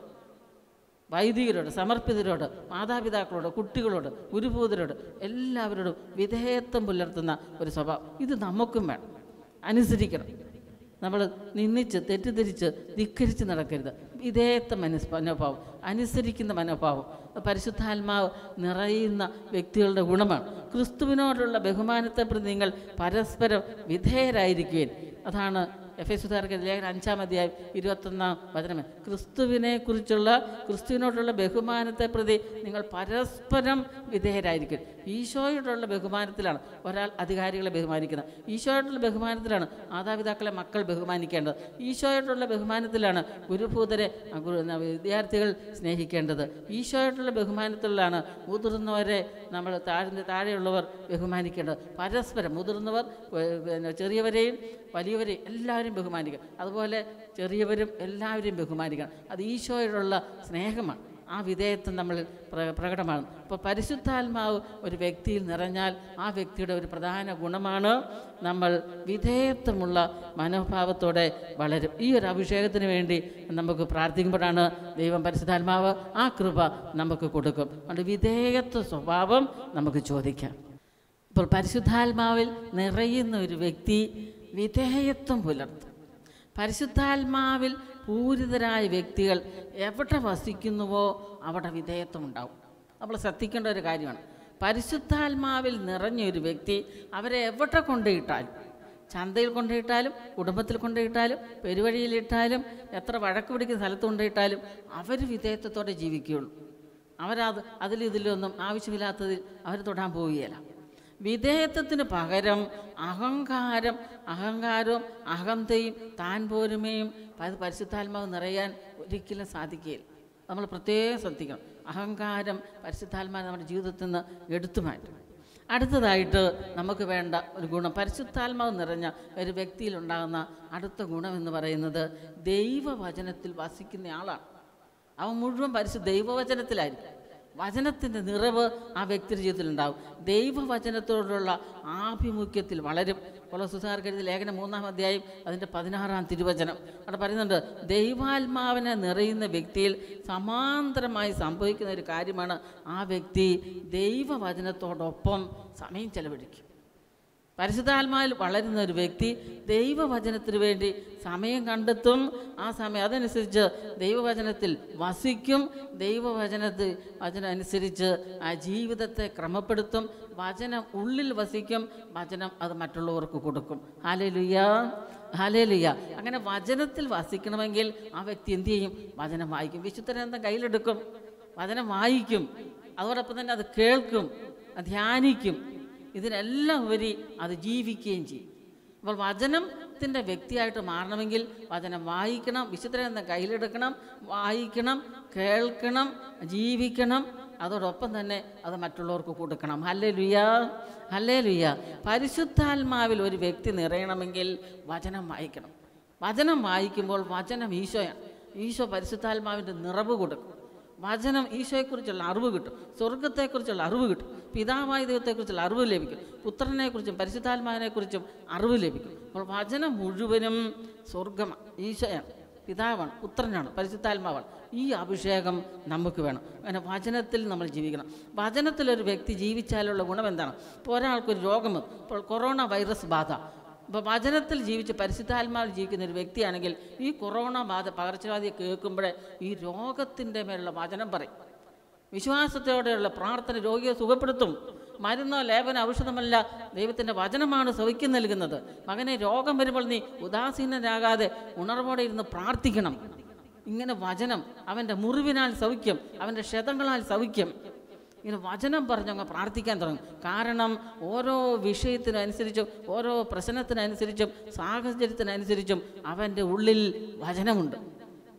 വൈദികരോട് സമർപ്പിതരോട് മാതാപിതാക്കളോട് കുട്ടികളോട് ഗുരുഭൂതരോട് എല്ലാവരോടും വിധേയത്വം പുലർത്തുന്ന ഒരു സ്വഭാവം ഇത് നമുക്കും വേണം അനുസരിക്കണം നമ്മൾ നിന്ദിച്ച് തെറ്റിദ്ധരിച്ച് ധിക്കരിച്ച് നടക്കരുത് വിധേയത്വ മനസ് മനോഭാവം അനുസരിക്കുന്ന മനോഭാവം അത് പരിശുദ്ധാത്മാവ് നിറയുന്ന വ്യക്തികളുടെ ഗുണമാണ് ക്രിസ്തുവിനോടുള്ള ബഹുമാനത്തെ പ്രതി നിങ്ങൾ പരസ്പരം വിധേയരായിരിക്കുകയും അതാണ് എഫ് എസ് സുധാർക്ക് ലേഖനം അഞ്ചാം അധ്യായം ഇരുപത്തൊന്നാം വചനം ക്രിസ്തുവിനെ കുറിച്ചുള്ള ക്രിസ്തുവിനോടുള്ള ബഹുമാനത്തെ പ്രതി നിങ്ങൾ പരസ്പരം വിധേയരായിരിക്കും ഈശോയോടുള്ള ബഹുമാനത്തിലാണ് ഒരാൾ അധികാരികളെ ബഹുമാനിക്കുന്നത് ഈശോയോടുള്ള ബഹുമാനത്തിലാണ് മാതാപിതാക്കളെ മക്കൾ ബഹുമാനിക്കേണ്ടത് ഈശോയോടുള്ള ബഹുമാനത്തിലാണ് ഗുരുഭൂതരെ ആ, ഗുരു- ന- വിദ്യാർത്ഥികൾ സ്നേഹിക്കേണ്ടത് ഈശോയോടുള്ള ബഹുമാനത്തിലാണ് മുതിർന്നവരെ നമ്മൾ താഴ്ന്ന താഴെയുള്ളവർ ബഹുമാനിക്കേണ്ടത് പരസ്പരം മുതിർന്നവർ ഏ, പിന്നെ ചെറിയവരെയും വലിയവരെയും എല്ലാവരെയും ബഹുമാനിക്കുക അതുപോലെ ചെറിയവരും എല്ലാവരെയും ബഹുമാനിക്കണം അത് ഈശോയോടുള്ള സ്നേഹമാണ് ആ വിധേയത്വം നമ്മൾ പ്ര പ്രകടമാണ് അപ്പോൾ പരിശുദ്ധാത്മാവ് ഒരു വ്യക്തിയിൽ നിറഞ്ഞാൽ ആ വ്യക്തിയുടെ ഒരു പ്രധാന ഗുണമാണ് നമ്മൾ വിധേയത്വമുള്ള മനോഭാവത്തോടെ വളരും ഈ ഒരു അഭിഷേകത്തിന് വേണ്ടി നമുക്ക് പ്രാർത്ഥിക്കുമ്പോഴാണ് ദൈവം പരിശുദ്ധാത്മാവ് ആ കൃപ നമുക്ക് കൊടുക്കും അതുകൊണ്ട് വിധേയത്വ സ്വഭാവം നമുക്ക് ചോദിക്കാം ഇപ്പോൾ പരിശുദ്ധാത്മാവിൽ നിറയുന്ന ഒരു വ്യക്തി വിധേയത്വം പുലർത്തും പരിശുദ്ധാത്മാവിൽ പൂരിതരായ വ്യക്തികൾ എവിടെ വസിക്കുന്നുവോ അവിടെ വിധേയത്വം ഉണ്ടാവും നമ്മൾ ശ്രദ്ധിക്കേണ്ട ഒരു കാര്യമാണ് പരിശുദ്ധാത്മാവിൽ നിറഞ്ഞ ഒരു വ്യക്തി അവരെ എവിടെ കൊണ്ടുപോയിട്ടാലും ചന്തയിൽ കൊണ്ടുപോയിട്ടാലും കുടുംബത്തിൽ കൊണ്ടുപോയിട്ടാലും പെരുവഴിയിലിട്ടാലും എത്ര വഴക്ക് പിടിക്കുന്ന സ്ഥലത്ത് കൊണ്ടുപോയിട്ടാലും അവർ വിധേയത്വത്തോടെ ജീവിക്കുകയുള്ളൂ അവരത് അതിലും ഇതിലൊന്നും ആവശ്യമില്ലാത്തതിൽ അവർ തൊടാൻ പോവുകയില്ല വിധേയത്വത്തിന് പകരം അഹങ്കാരം അഹങ്കാരവും അഹന്തയും താൻ പോരുമയും അത് പരിശുദ്ധാത്മാവ് നിറയാൻ ഒരിക്കലും സാധിക്കുകയില്ല നമ്മൾ പ്രത്യേകം ശ്രദ്ധിക്കണം അഹങ്കാരം പരിശുദ്ധാത്മാവ് നമ്മുടെ ജീവിതത്തിൽ നിന്ന് എടുത്തു മാറ്റും അടുത്തതായിട്ട് നമുക്ക് വേണ്ട ഒരു ഗുണം പരിശുദ്ധാത്മാവ് നിറഞ്ഞ ഒരു വ്യക്തിയിൽ ഉണ്ടാകുന്ന അടുത്ത ഗുണം എന്ന് പറയുന്നത് ദൈവവചനത്തിൽ വസിക്കുന്ന ആളാണ് അവൻ മുഴുവൻ പരിശുദ്ധ ദൈവവചനത്തിലായിരിക്കും വചനത്തിൻ്റെ നിറവ് ആ വ്യക്തിയുടെ ജീവിതത്തിൽ ഉണ്ടാവും ദൈവവചനത്തോടുള്ള ആഭിമുഖ്യത്തിൽ വളരും കൊളസുസാർക്കെഴുതി ലേഖനം മൂന്നാം അധ്യായം അതിൻ്റെ പതിനാറാം തിരുവചനം അവിടെ പറയുന്നുണ്ട് ദൈവാത്മാവിനെ നിറയുന്ന വ്യക്തിയിൽ സമാന്തരമായി സംഭവിക്കുന്ന ഒരു കാര്യമാണ് ആ വ്യക്തി ദൈവവചനത്തോടൊപ്പം സമയം ചെലവഴിക്കും പരിശുദ്ധാത്മാവിൽ വളരുന്ന ഒരു വ്യക്തി ദൈവവചനത്തിന് വേണ്ടി സമയം കണ്ടെത്തും ആ സമയം അതനുസരിച്ച് ദൈവവചനത്തിൽ വസിക്കും ദൈവവചനത്തിൽ വചനം അനുസരിച്ച് ആ ജീവിതത്തെ ക്രമപ്പെടുത്തും വചനം ഉള്ളിൽ വസിക്കും വചനം അത് മറ്റുള്ളവർക്ക് കൊടുക്കും ഹാലേലുയ്യ ഹാലേലുയ്യ അങ്ങനെ വചനത്തിൽ വസിക്കണമെങ്കിൽ ആ വ്യക്തി എന്ത് ചെയ്യും വചനം വായിക്കും വിശുദ്ധരെന്താ കയ്യിലെടുക്കും വചനം വായിക്കും അതോടൊപ്പം തന്നെ അത് കേൾക്കും ധ്യാനിക്കും ഇതിനെല്ലാം ഉപരി അത് ജീവിക്കുകയും ചെയ്യും അപ്പോൾ വചനത്തിൻ്റെ വ്യക്തിയായിട്ട് മാറണമെങ്കിൽ വചനം വായിക്കണം വിശുദ്ധരെന്ന കയ്യിലെടുക്കണം വായിക്കണം കേൾക്കണം ജീവിക്കണം അതോടൊപ്പം തന്നെ അത് മറ്റുള്ളവർക്ക് കൊടുക്കണം ഹല്ലേ ലുയ്യ ഹല്ലേ ലുയ്യ പരിശുദ്ധാത്മാവിൽ ഒരു വ്യക്തി നിറയണമെങ്കിൽ വചനം വായിക്കണം വചനം വായിക്കുമ്പോൾ വചനം ഈശോയാണ് ഈശോ പരിശുദ്ധാത്മാവിൻ്റെ നിറവ് കൊടുക്കും വചനം ഈശോയെക്കുറിച്ചുള്ള അറിവ് കിട്ടും സ്വർഗത്തെക്കുറിച്ചുള്ള അറിവ് കിട്ടും പിതാവായ ദൈവത്തെക്കുറിച്ചുള്ള അറിവ് ലഭിക്കും പുത്രനെക്കുറിച്ചും പരിശുദ്ധാത്മാവിനെക്കുറിച്ചും അറിവ് ലഭിക്കും അപ്പോൾ വചനം മുഴുവനും സ്വർഗമാണ് ഈശോയാണ് പിതാവാണ് പുത്രനാണ് പരിശുദ്ധാത്മാവാണ് ഈ അഭിഷേകം നമുക്ക് വേണം അങ്ങനെ വചനത്തിൽ നമ്മൾ ജീവിക്കണം വചനത്തിലൊരു വ്യക്തി ജീവിച്ചാലുള്ള ഗുണം എന്താണ് ഇപ്പോൾ ഒരാൾക്കൊരു രോഗം വന്നു ഇപ്പോൾ കൊറോണ വൈറസ് ബാധ അപ്പോൾ വചനത്തിൽ ജീവിച്ച് പരിശുദ്ധാത്മാവിൽ ജീവിക്കുന്ന ഒരു വ്യക്തിയാണെങ്കിൽ ഈ കൊറോണ ബാധ പകർച്ചവ്യാധിയെ കേൾക്കുമ്പോഴേ ഈ രോഗത്തിൻ്റെ മേലുള്ള വചനം പറയും വിശ്വാസത്തോടെയുള്ള പ്രാർത്ഥന രോഗിയെ സുഖപ്പെടുത്തും മരുന്നോ ലേപന ഔഷധമല്ല ദൈവത്തിൻ്റെ വചനമാണ് സൗഖ്യം നൽകുന്നത് മകനെ രോഗം വരുമ്പോൾ നീ ഉദാസീനനാകാതെ ഉണർവോടെ ഇരുന്ന് പ്രാർത്ഥിക്കണം ഇങ്ങനെ വചനം അവൻ്റെ മുറിവിനാൽ സൗഖ്യം അവൻ്റെ ക്ഷതങ്ങളാൽ സൗഖ്യം ഇങ്ങനെ വചനം പറഞ്ഞങ്ങ് പ്രാർത്ഥിക്കാൻ തുടങ്ങും കാരണം ഓരോ വിഷയത്തിനനുസരിച്ചും ഓരോ പ്രശ്നത്തിനനുസരിച്ചും സാഹചര്യത്തിനനുസരിച്ചും അവൻ്റെ ഉള്ളിൽ വചനമുണ്ട്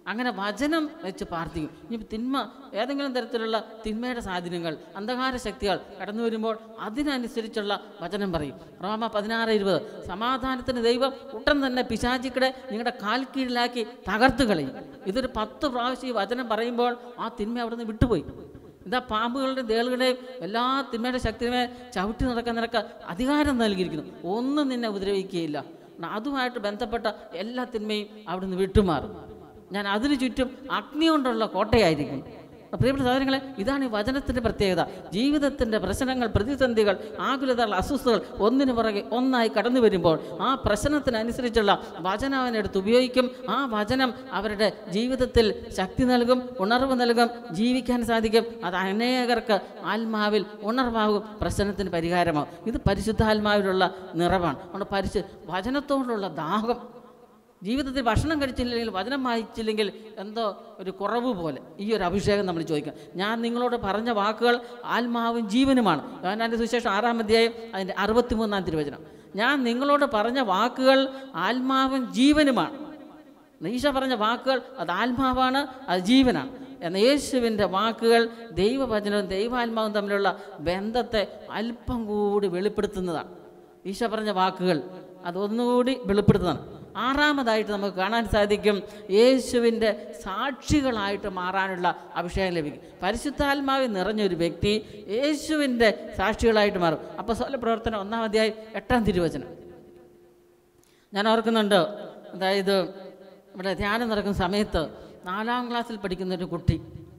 അങ്ങനെ വചനം വെച്ച് പ്രാർത്ഥിക്കും ഇനി തിന്മ ഏതെങ്കിലും തരത്തിലുള്ള തിന്മയുടെ സ്വാധീനങ്ങൾ അന്ധകാര ശക്തികൾ കടന്നു വരുമ്പോൾ അതിനനുസരിച്ചുള്ള വചനം പറയും റോമ പതിനാറ് ഇരുപത് സമാധാനത്തിന് ദൈവം ഉടൻ തന്നെ പിശാചിക്കടെ നിങ്ങളുടെ കാൽ കീഴിലാക്കി തകർത്ത് കളയും ഇതൊരു പത്ത് പ്രാവശ്യം ഈ വചനം പറയുമ്പോൾ ആ തിന്മ അവിടെ നിന്ന് വിട്ടുപോയി ഇതാ പാമ്പുകളുടെയും തേളുകളുടെയും എല്ലാ തിന്മയുടെ ശക്തിയുമേ ചവിട്ടി നടക്കാൻ നിനക്ക് അധികാരം നൽകിയിരിക്കുന്നു ഒന്നും നിന്നെ ഉപദ്രവിക്കുകയില്ല അതുമായിട്ട് ബന്ധപ്പെട്ട എല്ലാ തിന്മയും അവിടുന്ന് വിട്ടുമാറും ഞാൻ അതിനു ചുറ്റും അഗ്നി കൊണ്ടുള്ള കോട്ടയായിരിക്കും പ്രിയപ്പെട്ട സഹോദരങ്ങളെ ഇതാണ് ഈ വചനത്തിൻ്റെ പ്രത്യേകത ജീവിതത്തിൻ്റെ പ്രശ്നങ്ങൾ പ്രതിസന്ധികൾ ആകുലതകൾ അസ്വസ്ഥതകൾ ഒന്നിനു പുറകെ ഒന്നായി കടന്നു വരുമ്പോൾ ആ പ്രശ്നത്തിനനുസരിച്ചുള്ള വചനം അവനെടുത്ത് ഉപയോഗിക്കും ആ വചനം അവരുടെ ജീവിതത്തിൽ ശക്തി നൽകും ഉണർവ് നൽകും ജീവിക്കാൻ സാധിക്കും അത് അനേകർക്ക് ആത്മാവിൽ ഉണർവാകും പ്രശ്നത്തിന് പരിഹാരമാകും ഇത് പരിശുദ്ധാത്മാവിലുള്ള നിറവാണ് അതുകൊണ്ട് പരിശു വചനത്തോടുള്ള ദാഹം ജീവിതത്തിൽ ഭക്ഷണം കഴിച്ചില്ലെങ്കിൽ വചനം വായിച്ചില്ലെങ്കിൽ എന്തോ ഒരു കുറവ് പോലെ ഈ ഒരു അഭിഷേകം നമ്മൾ ചോദിക്കാം ഞാൻ നിങ്ങളോട് പറഞ്ഞ വാക്കുകൾ ആത്മാവും ജീവനുമാണ് യോഹന്നാൻ്റെ സുവിശേഷം ആറാം അധ്യായം അതിൻ്റെ അറുപത്തിമൂന്നാം തിരുവചനം ഞാൻ നിങ്ങളോട് പറഞ്ഞ വാക്കുകൾ ആത്മാവും ജീവനുമാണ് ഈശ പറഞ്ഞ വാക്കുകൾ അത് ആത്മാവാണ് അത് ജീവനാണ് എന്നാൽ യേശുവിൻ്റെ വാക്കുകൾ ദൈവവചനവും ദൈവാത്മാവും തമ്മിലുള്ള ബന്ധത്തെ അല്പം കൂടി വെളിപ്പെടുത്തുന്നതാണ് ഈശോ പറഞ്ഞ വാക്കുകൾ അതൊന്നുകൂടി വെളിപ്പെടുത്തുന്നതാണ് ആറാമതായിട്ട് നമുക്ക് കാണാൻ സാധിക്കും യേശുവിൻ്റെ സാക്ഷികളായിട്ട് മാറാനുള്ള അഭിഷേകം ലഭിക്കും പരിശുദ്ധാത്മാവിൽ നിറഞ്ഞൊരു വ്യക്തി യേശുവിൻ്റെ സാക്ഷികളായിട്ട് മാറും അപ്പോൾ സ്വല പ്രവർത്തനം ഒന്നാം അധ്യായം എട്ടാം തിരുവചനം ഞാൻ ഓർക്കുന്നുണ്ട് അതായത് ഇവിടെ ധ്യാനം നടക്കുന്ന സമയത്ത് നാലാം ക്ലാസ്സിൽ പഠിക്കുന്ന ഒരു കുട്ടി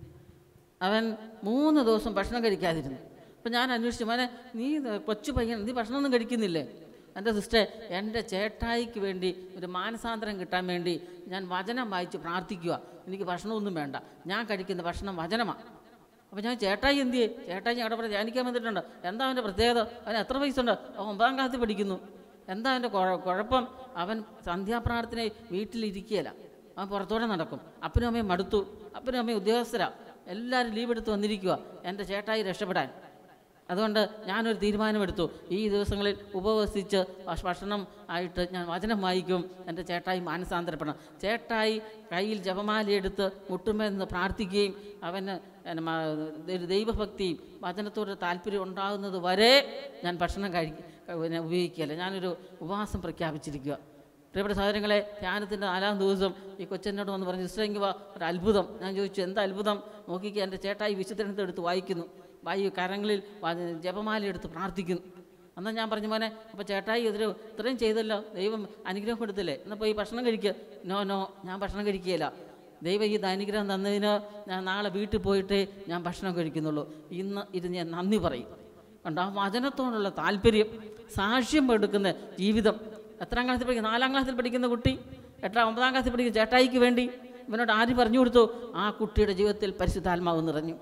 അവൻ മൂന്ന് ദിവസം ഭക്ഷണം കഴിക്കാതിരുന്നു അപ്പം ഞാൻ അന്വേഷിച്ചു മോനെ നീ ഇത് കൊച്ചു പയ്യൻ നീ ഭക്ഷണമൊന്നും കഴിക്കുന്നില്ലേ എൻ്റെ സിസ്റ്റർ എൻ്റെ ചേട്ടായിക്ക് വേണ്ടി ഒരു മാനസാന്തരം കിട്ടാൻ വേണ്ടി ഞാൻ വചനം വായിച്ച് പ്രാർത്ഥിക്കുക എനിക്ക് ഭക്ഷണമൊന്നും വേണ്ട ഞാൻ കഴിക്കുന്ന ഭക്ഷണം വചനമാണ് അപ്പോൾ ഞാൻ ചേട്ടായി എന്ത് ചെയ്യേ ചേട്ടായി ഞങ്ങളുടെ ഇവിടെ ധ്യാനിക്കാൻ വന്നിട്ടുണ്ട് എന്താ അവൻ്റെ പ്രത്യേകത അവന് എത്ര വയസ്സുണ്ട് അവൻ ഒമ്പതാം ക്ലാസ്സിൽ പഠിക്കുന്നു എന്താ അവൻ്റെ കുഴ- കുഴപ്പം അവൻ സന്ധ്യാപ്രാർത്ഥന വീട്ടിലിരിക്കുകയില്ല അവൻ പുറത്തോടെ നടക്കും അപ്പനും അമ്മയും മടുത്തു അപ്പനും അമ്മയും ഉദ്യോഗസ്ഥരാ എല്ലാവരും ലീവ് എടുത്ത് വന്നിരിക്കുക എൻ്റെ ചേട്ടായി രക്ഷപ്പെടാൻ അതുകൊണ്ട് ഞാനൊരു തീരുമാനമെടുത്തു ഈ ദിവസങ്ങളിൽ ഉപവസിച്ച് ഭക്ഷ- ഭക്ഷണം ആയിട്ട് ഞാൻ വചനം വായിക്കും എൻ്റെ ചേട്ടായി മാനസാന്തരപ്പെടണം ചേട്ടായി കയ്യിൽ ജപമാലയെടുത്ത് മുട്ടുമേൽ നിന്ന് പ്രാർത്ഥിക്കുകയും അവന് എന്നെ മ- ഒരു ദൈവഭക്തിയും വചനത്തോട് താല്പര്യം ഉണ്ടാകുന്നത് വരെ ഞാൻ ഭക്ഷണം കഴി പിന്നെ ഉപയോഗിക്കുകയല്ല ഞാനൊരു ഉപവാസം പ്രഖ്യാപിച്ചിരിക്കുക പ്രിയപ്പെട്ട സഹോദരങ്ങളെ ധ്യാനത്തിൻ്റെ നാലാം ദിവസം ഈ കൊച്ചനോട് വന്ന് പറഞ്ഞു സിസ്റ്ററെങ്കിൽ വാ ഒരു അത്ഭുതം ഞാൻ ചോദിച്ചു എന്താ അത്ഭുതം നോക്കിക്കുക എൻ്റെ ചേട്ടായി വിശുദ്ധനത്തെ എടുത്ത് വായിക്കുന്നു വായു കരങ്ങളിൽ വ- ജപമാല എടുത്ത് പ്രാർത്ഥിക്കുന്നു എന്നാൽ ഞാൻ പറഞ്ഞു മോനെ അപ്പോൾ ചേട്ടായി ഇതിൽ ഇത്രയും ചെയ്തല്ലോ ദൈവം അനുഗ്രഹം കൊടുത്തില്ലേ എന്നാൽ പോയി ഭക്ഷണം കഴിക്കുക നോ നോ ഞാൻ ഭക്ഷണം കഴിക്കുകയില്ല ദൈവം ഈ അനുഗ്രഹം തന്നതിന് ഞാൻ നാളെ വീട്ടിൽ പോയിട്ട് ഞാൻ ഭക്ഷണം കഴിക്കുന്നുള്ളൂ ഇന്ന് ഇത് ഞാൻ നന്ദി പറയും കണ്ടോ ആ വചനത്തോടുള്ള താല്പര്യം സാക്ഷ്യം എടുക്കുന്ന ജീവിതം എത്രാം ക്ലാസ്സിൽ പഠിക്കുന്ന നാലാം ക്ലാസ്സിൽ പഠിക്കുന്ന കുട്ടി എട്ടാം ഒമ്പതാം ക്ലാസ്സിൽ പഠിക്കുന്ന ചേട്ടായിക്ക് വേണ്ടി ഇവനോട് ആര് പറഞ്ഞു കൊടുത്തു ആ കുട്ടിയുടെ ജീവിതത്തിൽ പരിശുദ്ധാത്മാവ് നിറഞ്ഞു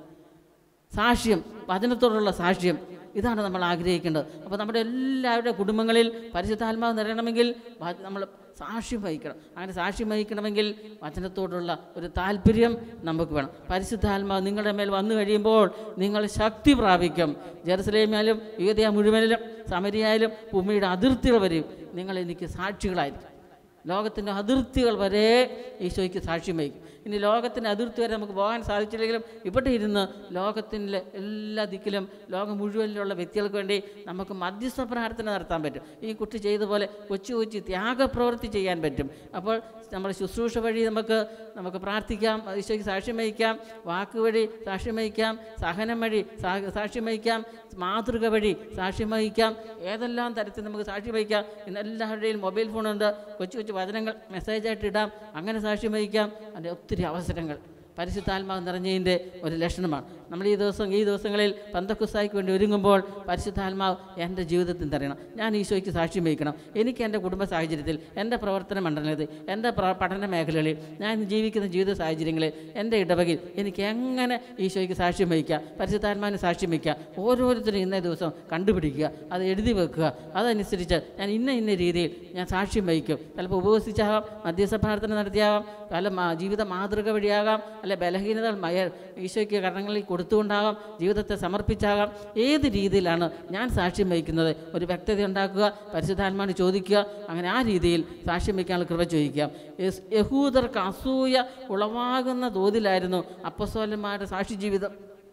സാക്ഷ്യം വചനത്തോടുള്ള സാക്ഷ്യം ഇതാണ് നമ്മൾ ആഗ്രഹിക്കേണ്ടത് അപ്പോൾ നമ്മുടെ എല്ലാവരുടെ കുടുംബങ്ങളിൽ പരിശുദ്ധാത്മാവ് നിറയണമെങ്കിൽ വ- നമ്മൾ സാക്ഷ്യം വഹിക്കണം അങ്ങനെ സാക്ഷ്യം വഹിക്കണമെങ്കിൽ വചനത്തോടുള്ള ഒരു താല്പര്യം നമുക്ക് വേണം പരിശുദ്ധാത്മാവ് നിങ്ങളുടെ മേൽ വന്നു കഴിയുമ്പോൾ നിങ്ങൾ ശക്തി പ്രാപിക്കും ജെറുസലേമിലും യുവതയ മുഴുവനിലും സമരിയായാലും ഭൂമിയുടെ അതിർത്തികൾ വരെയും നിങ്ങൾ എനിക്ക് സാക്ഷികളായിരിക്കും ലോകത്തിൻ്റെ അതിർത്തികൾ വരെ ഈശോയ്ക്ക് സാക്ഷ്യം വഹിക്കും ഇനി ലോകത്തിൻ്റെ അതിർത്തി വരെ നമുക്ക് പോകാൻ സാധിച്ചില്ലെങ്കിലും ഇവിടെ ഇരുന്ന് ലോകത്തിൻ്റെ എല്ലാ ദിക്കിലും ലോകം മുഴുവനിലുള്ള വ്യക്തികൾക്ക് വേണ്ടി നമുക്ക് മധ്യസ്ഥ പ്രാർത്ഥന നടത്താൻ പറ്റും ഈ കുട്ടി ചെയ്ത പോലെ കൊച്ചു കൊച്ചു ത്യാഗപ്രവൃത്തി ചെയ്യാൻ പറ്റും അപ്പോൾ നമ്മൾ ശുശ്രൂഷ വഴി നമുക്ക് നമുക്ക് പ്രാർത്ഥിക്കാം ഈശോയ്ക്ക് സാക്ഷ്യം വഹിക്കാം വാക്ക് വഴി സാക്ഷ്യം വഹിക്കാം സഹനം വഴി സാ- സാക്ഷ്യം വഹിക്കാം മാതൃക വഴി സാക്ഷ്യം വഹിക്കാം ഏതെല്ലാം തരത്തിൽ നമുക്ക് സാക്ഷ്യം വഹിക്കാം ഇന്ന് എല്ലാവരുടെയും മൊബൈൽ ഫോണുണ്ട് കൊച്ചു കൊച്ചു വചനങ്ങൾ മെസ്സേജായിട്ട് ഇടാം അങ്ങനെ സാക്ഷ്യം വഹിക്കാം അതിൻ്റെ ഒത്തിരി അവസരങ്ങൾ പരിശുദ്ധാത്മാവ് നിറഞ്ഞതിൻ്റെ ഒരു ലക്ഷണമാണ് നമ്മൾ ഈ ദിവസം ഈ ദിവസങ്ങളിൽ പന്തക്കുസായിക്ക് വേണ്ടി ഒരുങ്ങുമ്പോൾ പരിശുദ്ധാത്മാവ് എൻ്റെ ജീവിതത്തിൽ തരണം ഞാൻ ഈശോയ്ക്ക് സാക്ഷ്യം വഹിക്കണം എനിക്ക് എൻ്റെ കുടുംബ സാഹചര്യത്തിൽ എൻ്റെ പ്രവർത്തന മണ്ഡലത്തിൽ എൻ്റെ പ്ര- പഠന മേഖലകളിൽ ഞാൻ ഇന്ന് ജീവിക്കുന്ന ജീവിത സാഹചര്യങ്ങളിൽ എൻ്റെ ഇടവകയിൽ എനിക്ക് എങ്ങനെ ഈശോയ്ക്ക് സാക്ഷ്യം വഹിക്കാം പരിശുദ്ധാത്മാവിന് സാക്ഷ്യം വഹിക്കുക ഓരോരുത്തരും ഇന്നേ ദിവസം കണ്ടുപിടിക്കുക അത് എഴുതി വെക്കുക അതനുസരിച്ച് ഞാൻ ഇന്ന ഇന്ന രീതിയിൽ ഞാൻ സാക്ഷ്യം വഹിക്കും ചിലപ്പോൾ ഉപവസിച്ചാകാം മധ്യസ്ഥ പ്രാർത്ഥന നടത്തിയാകാം പല മാ- ജീവിത മാതൃക വഴിയാകാം അല്ലെ ബലഹീനതകൾ മയ ഈശോയ്ക്ക് കരണങ്ങളിൽ കൊടുത്തുകൊണ്ടാകാം ജീവിതത്തെ സമർപ്പിച്ചാകാം ഏത് രീതിയിലാണ് ഞാൻ സാക്ഷ്യം വഹിക്കുന്നത് ഒരു വ്യക്തത ഉണ്ടാക്കുക പരിശുദ്ധാത്മാവിന് ചോദിക്കുക അങ്ങനെ ആ രീതിയിൽ സാക്ഷ്യം വയ്ക്കാനുള്ള കൃപ ചോദിക്കാം യസ്- യഹൂദർക്ക് അസൂയ ഉളവാകുന്ന തോതിലായിരുന്നു അപ്പസോലന്മാരുടെ സാക്ഷി ജീവിതം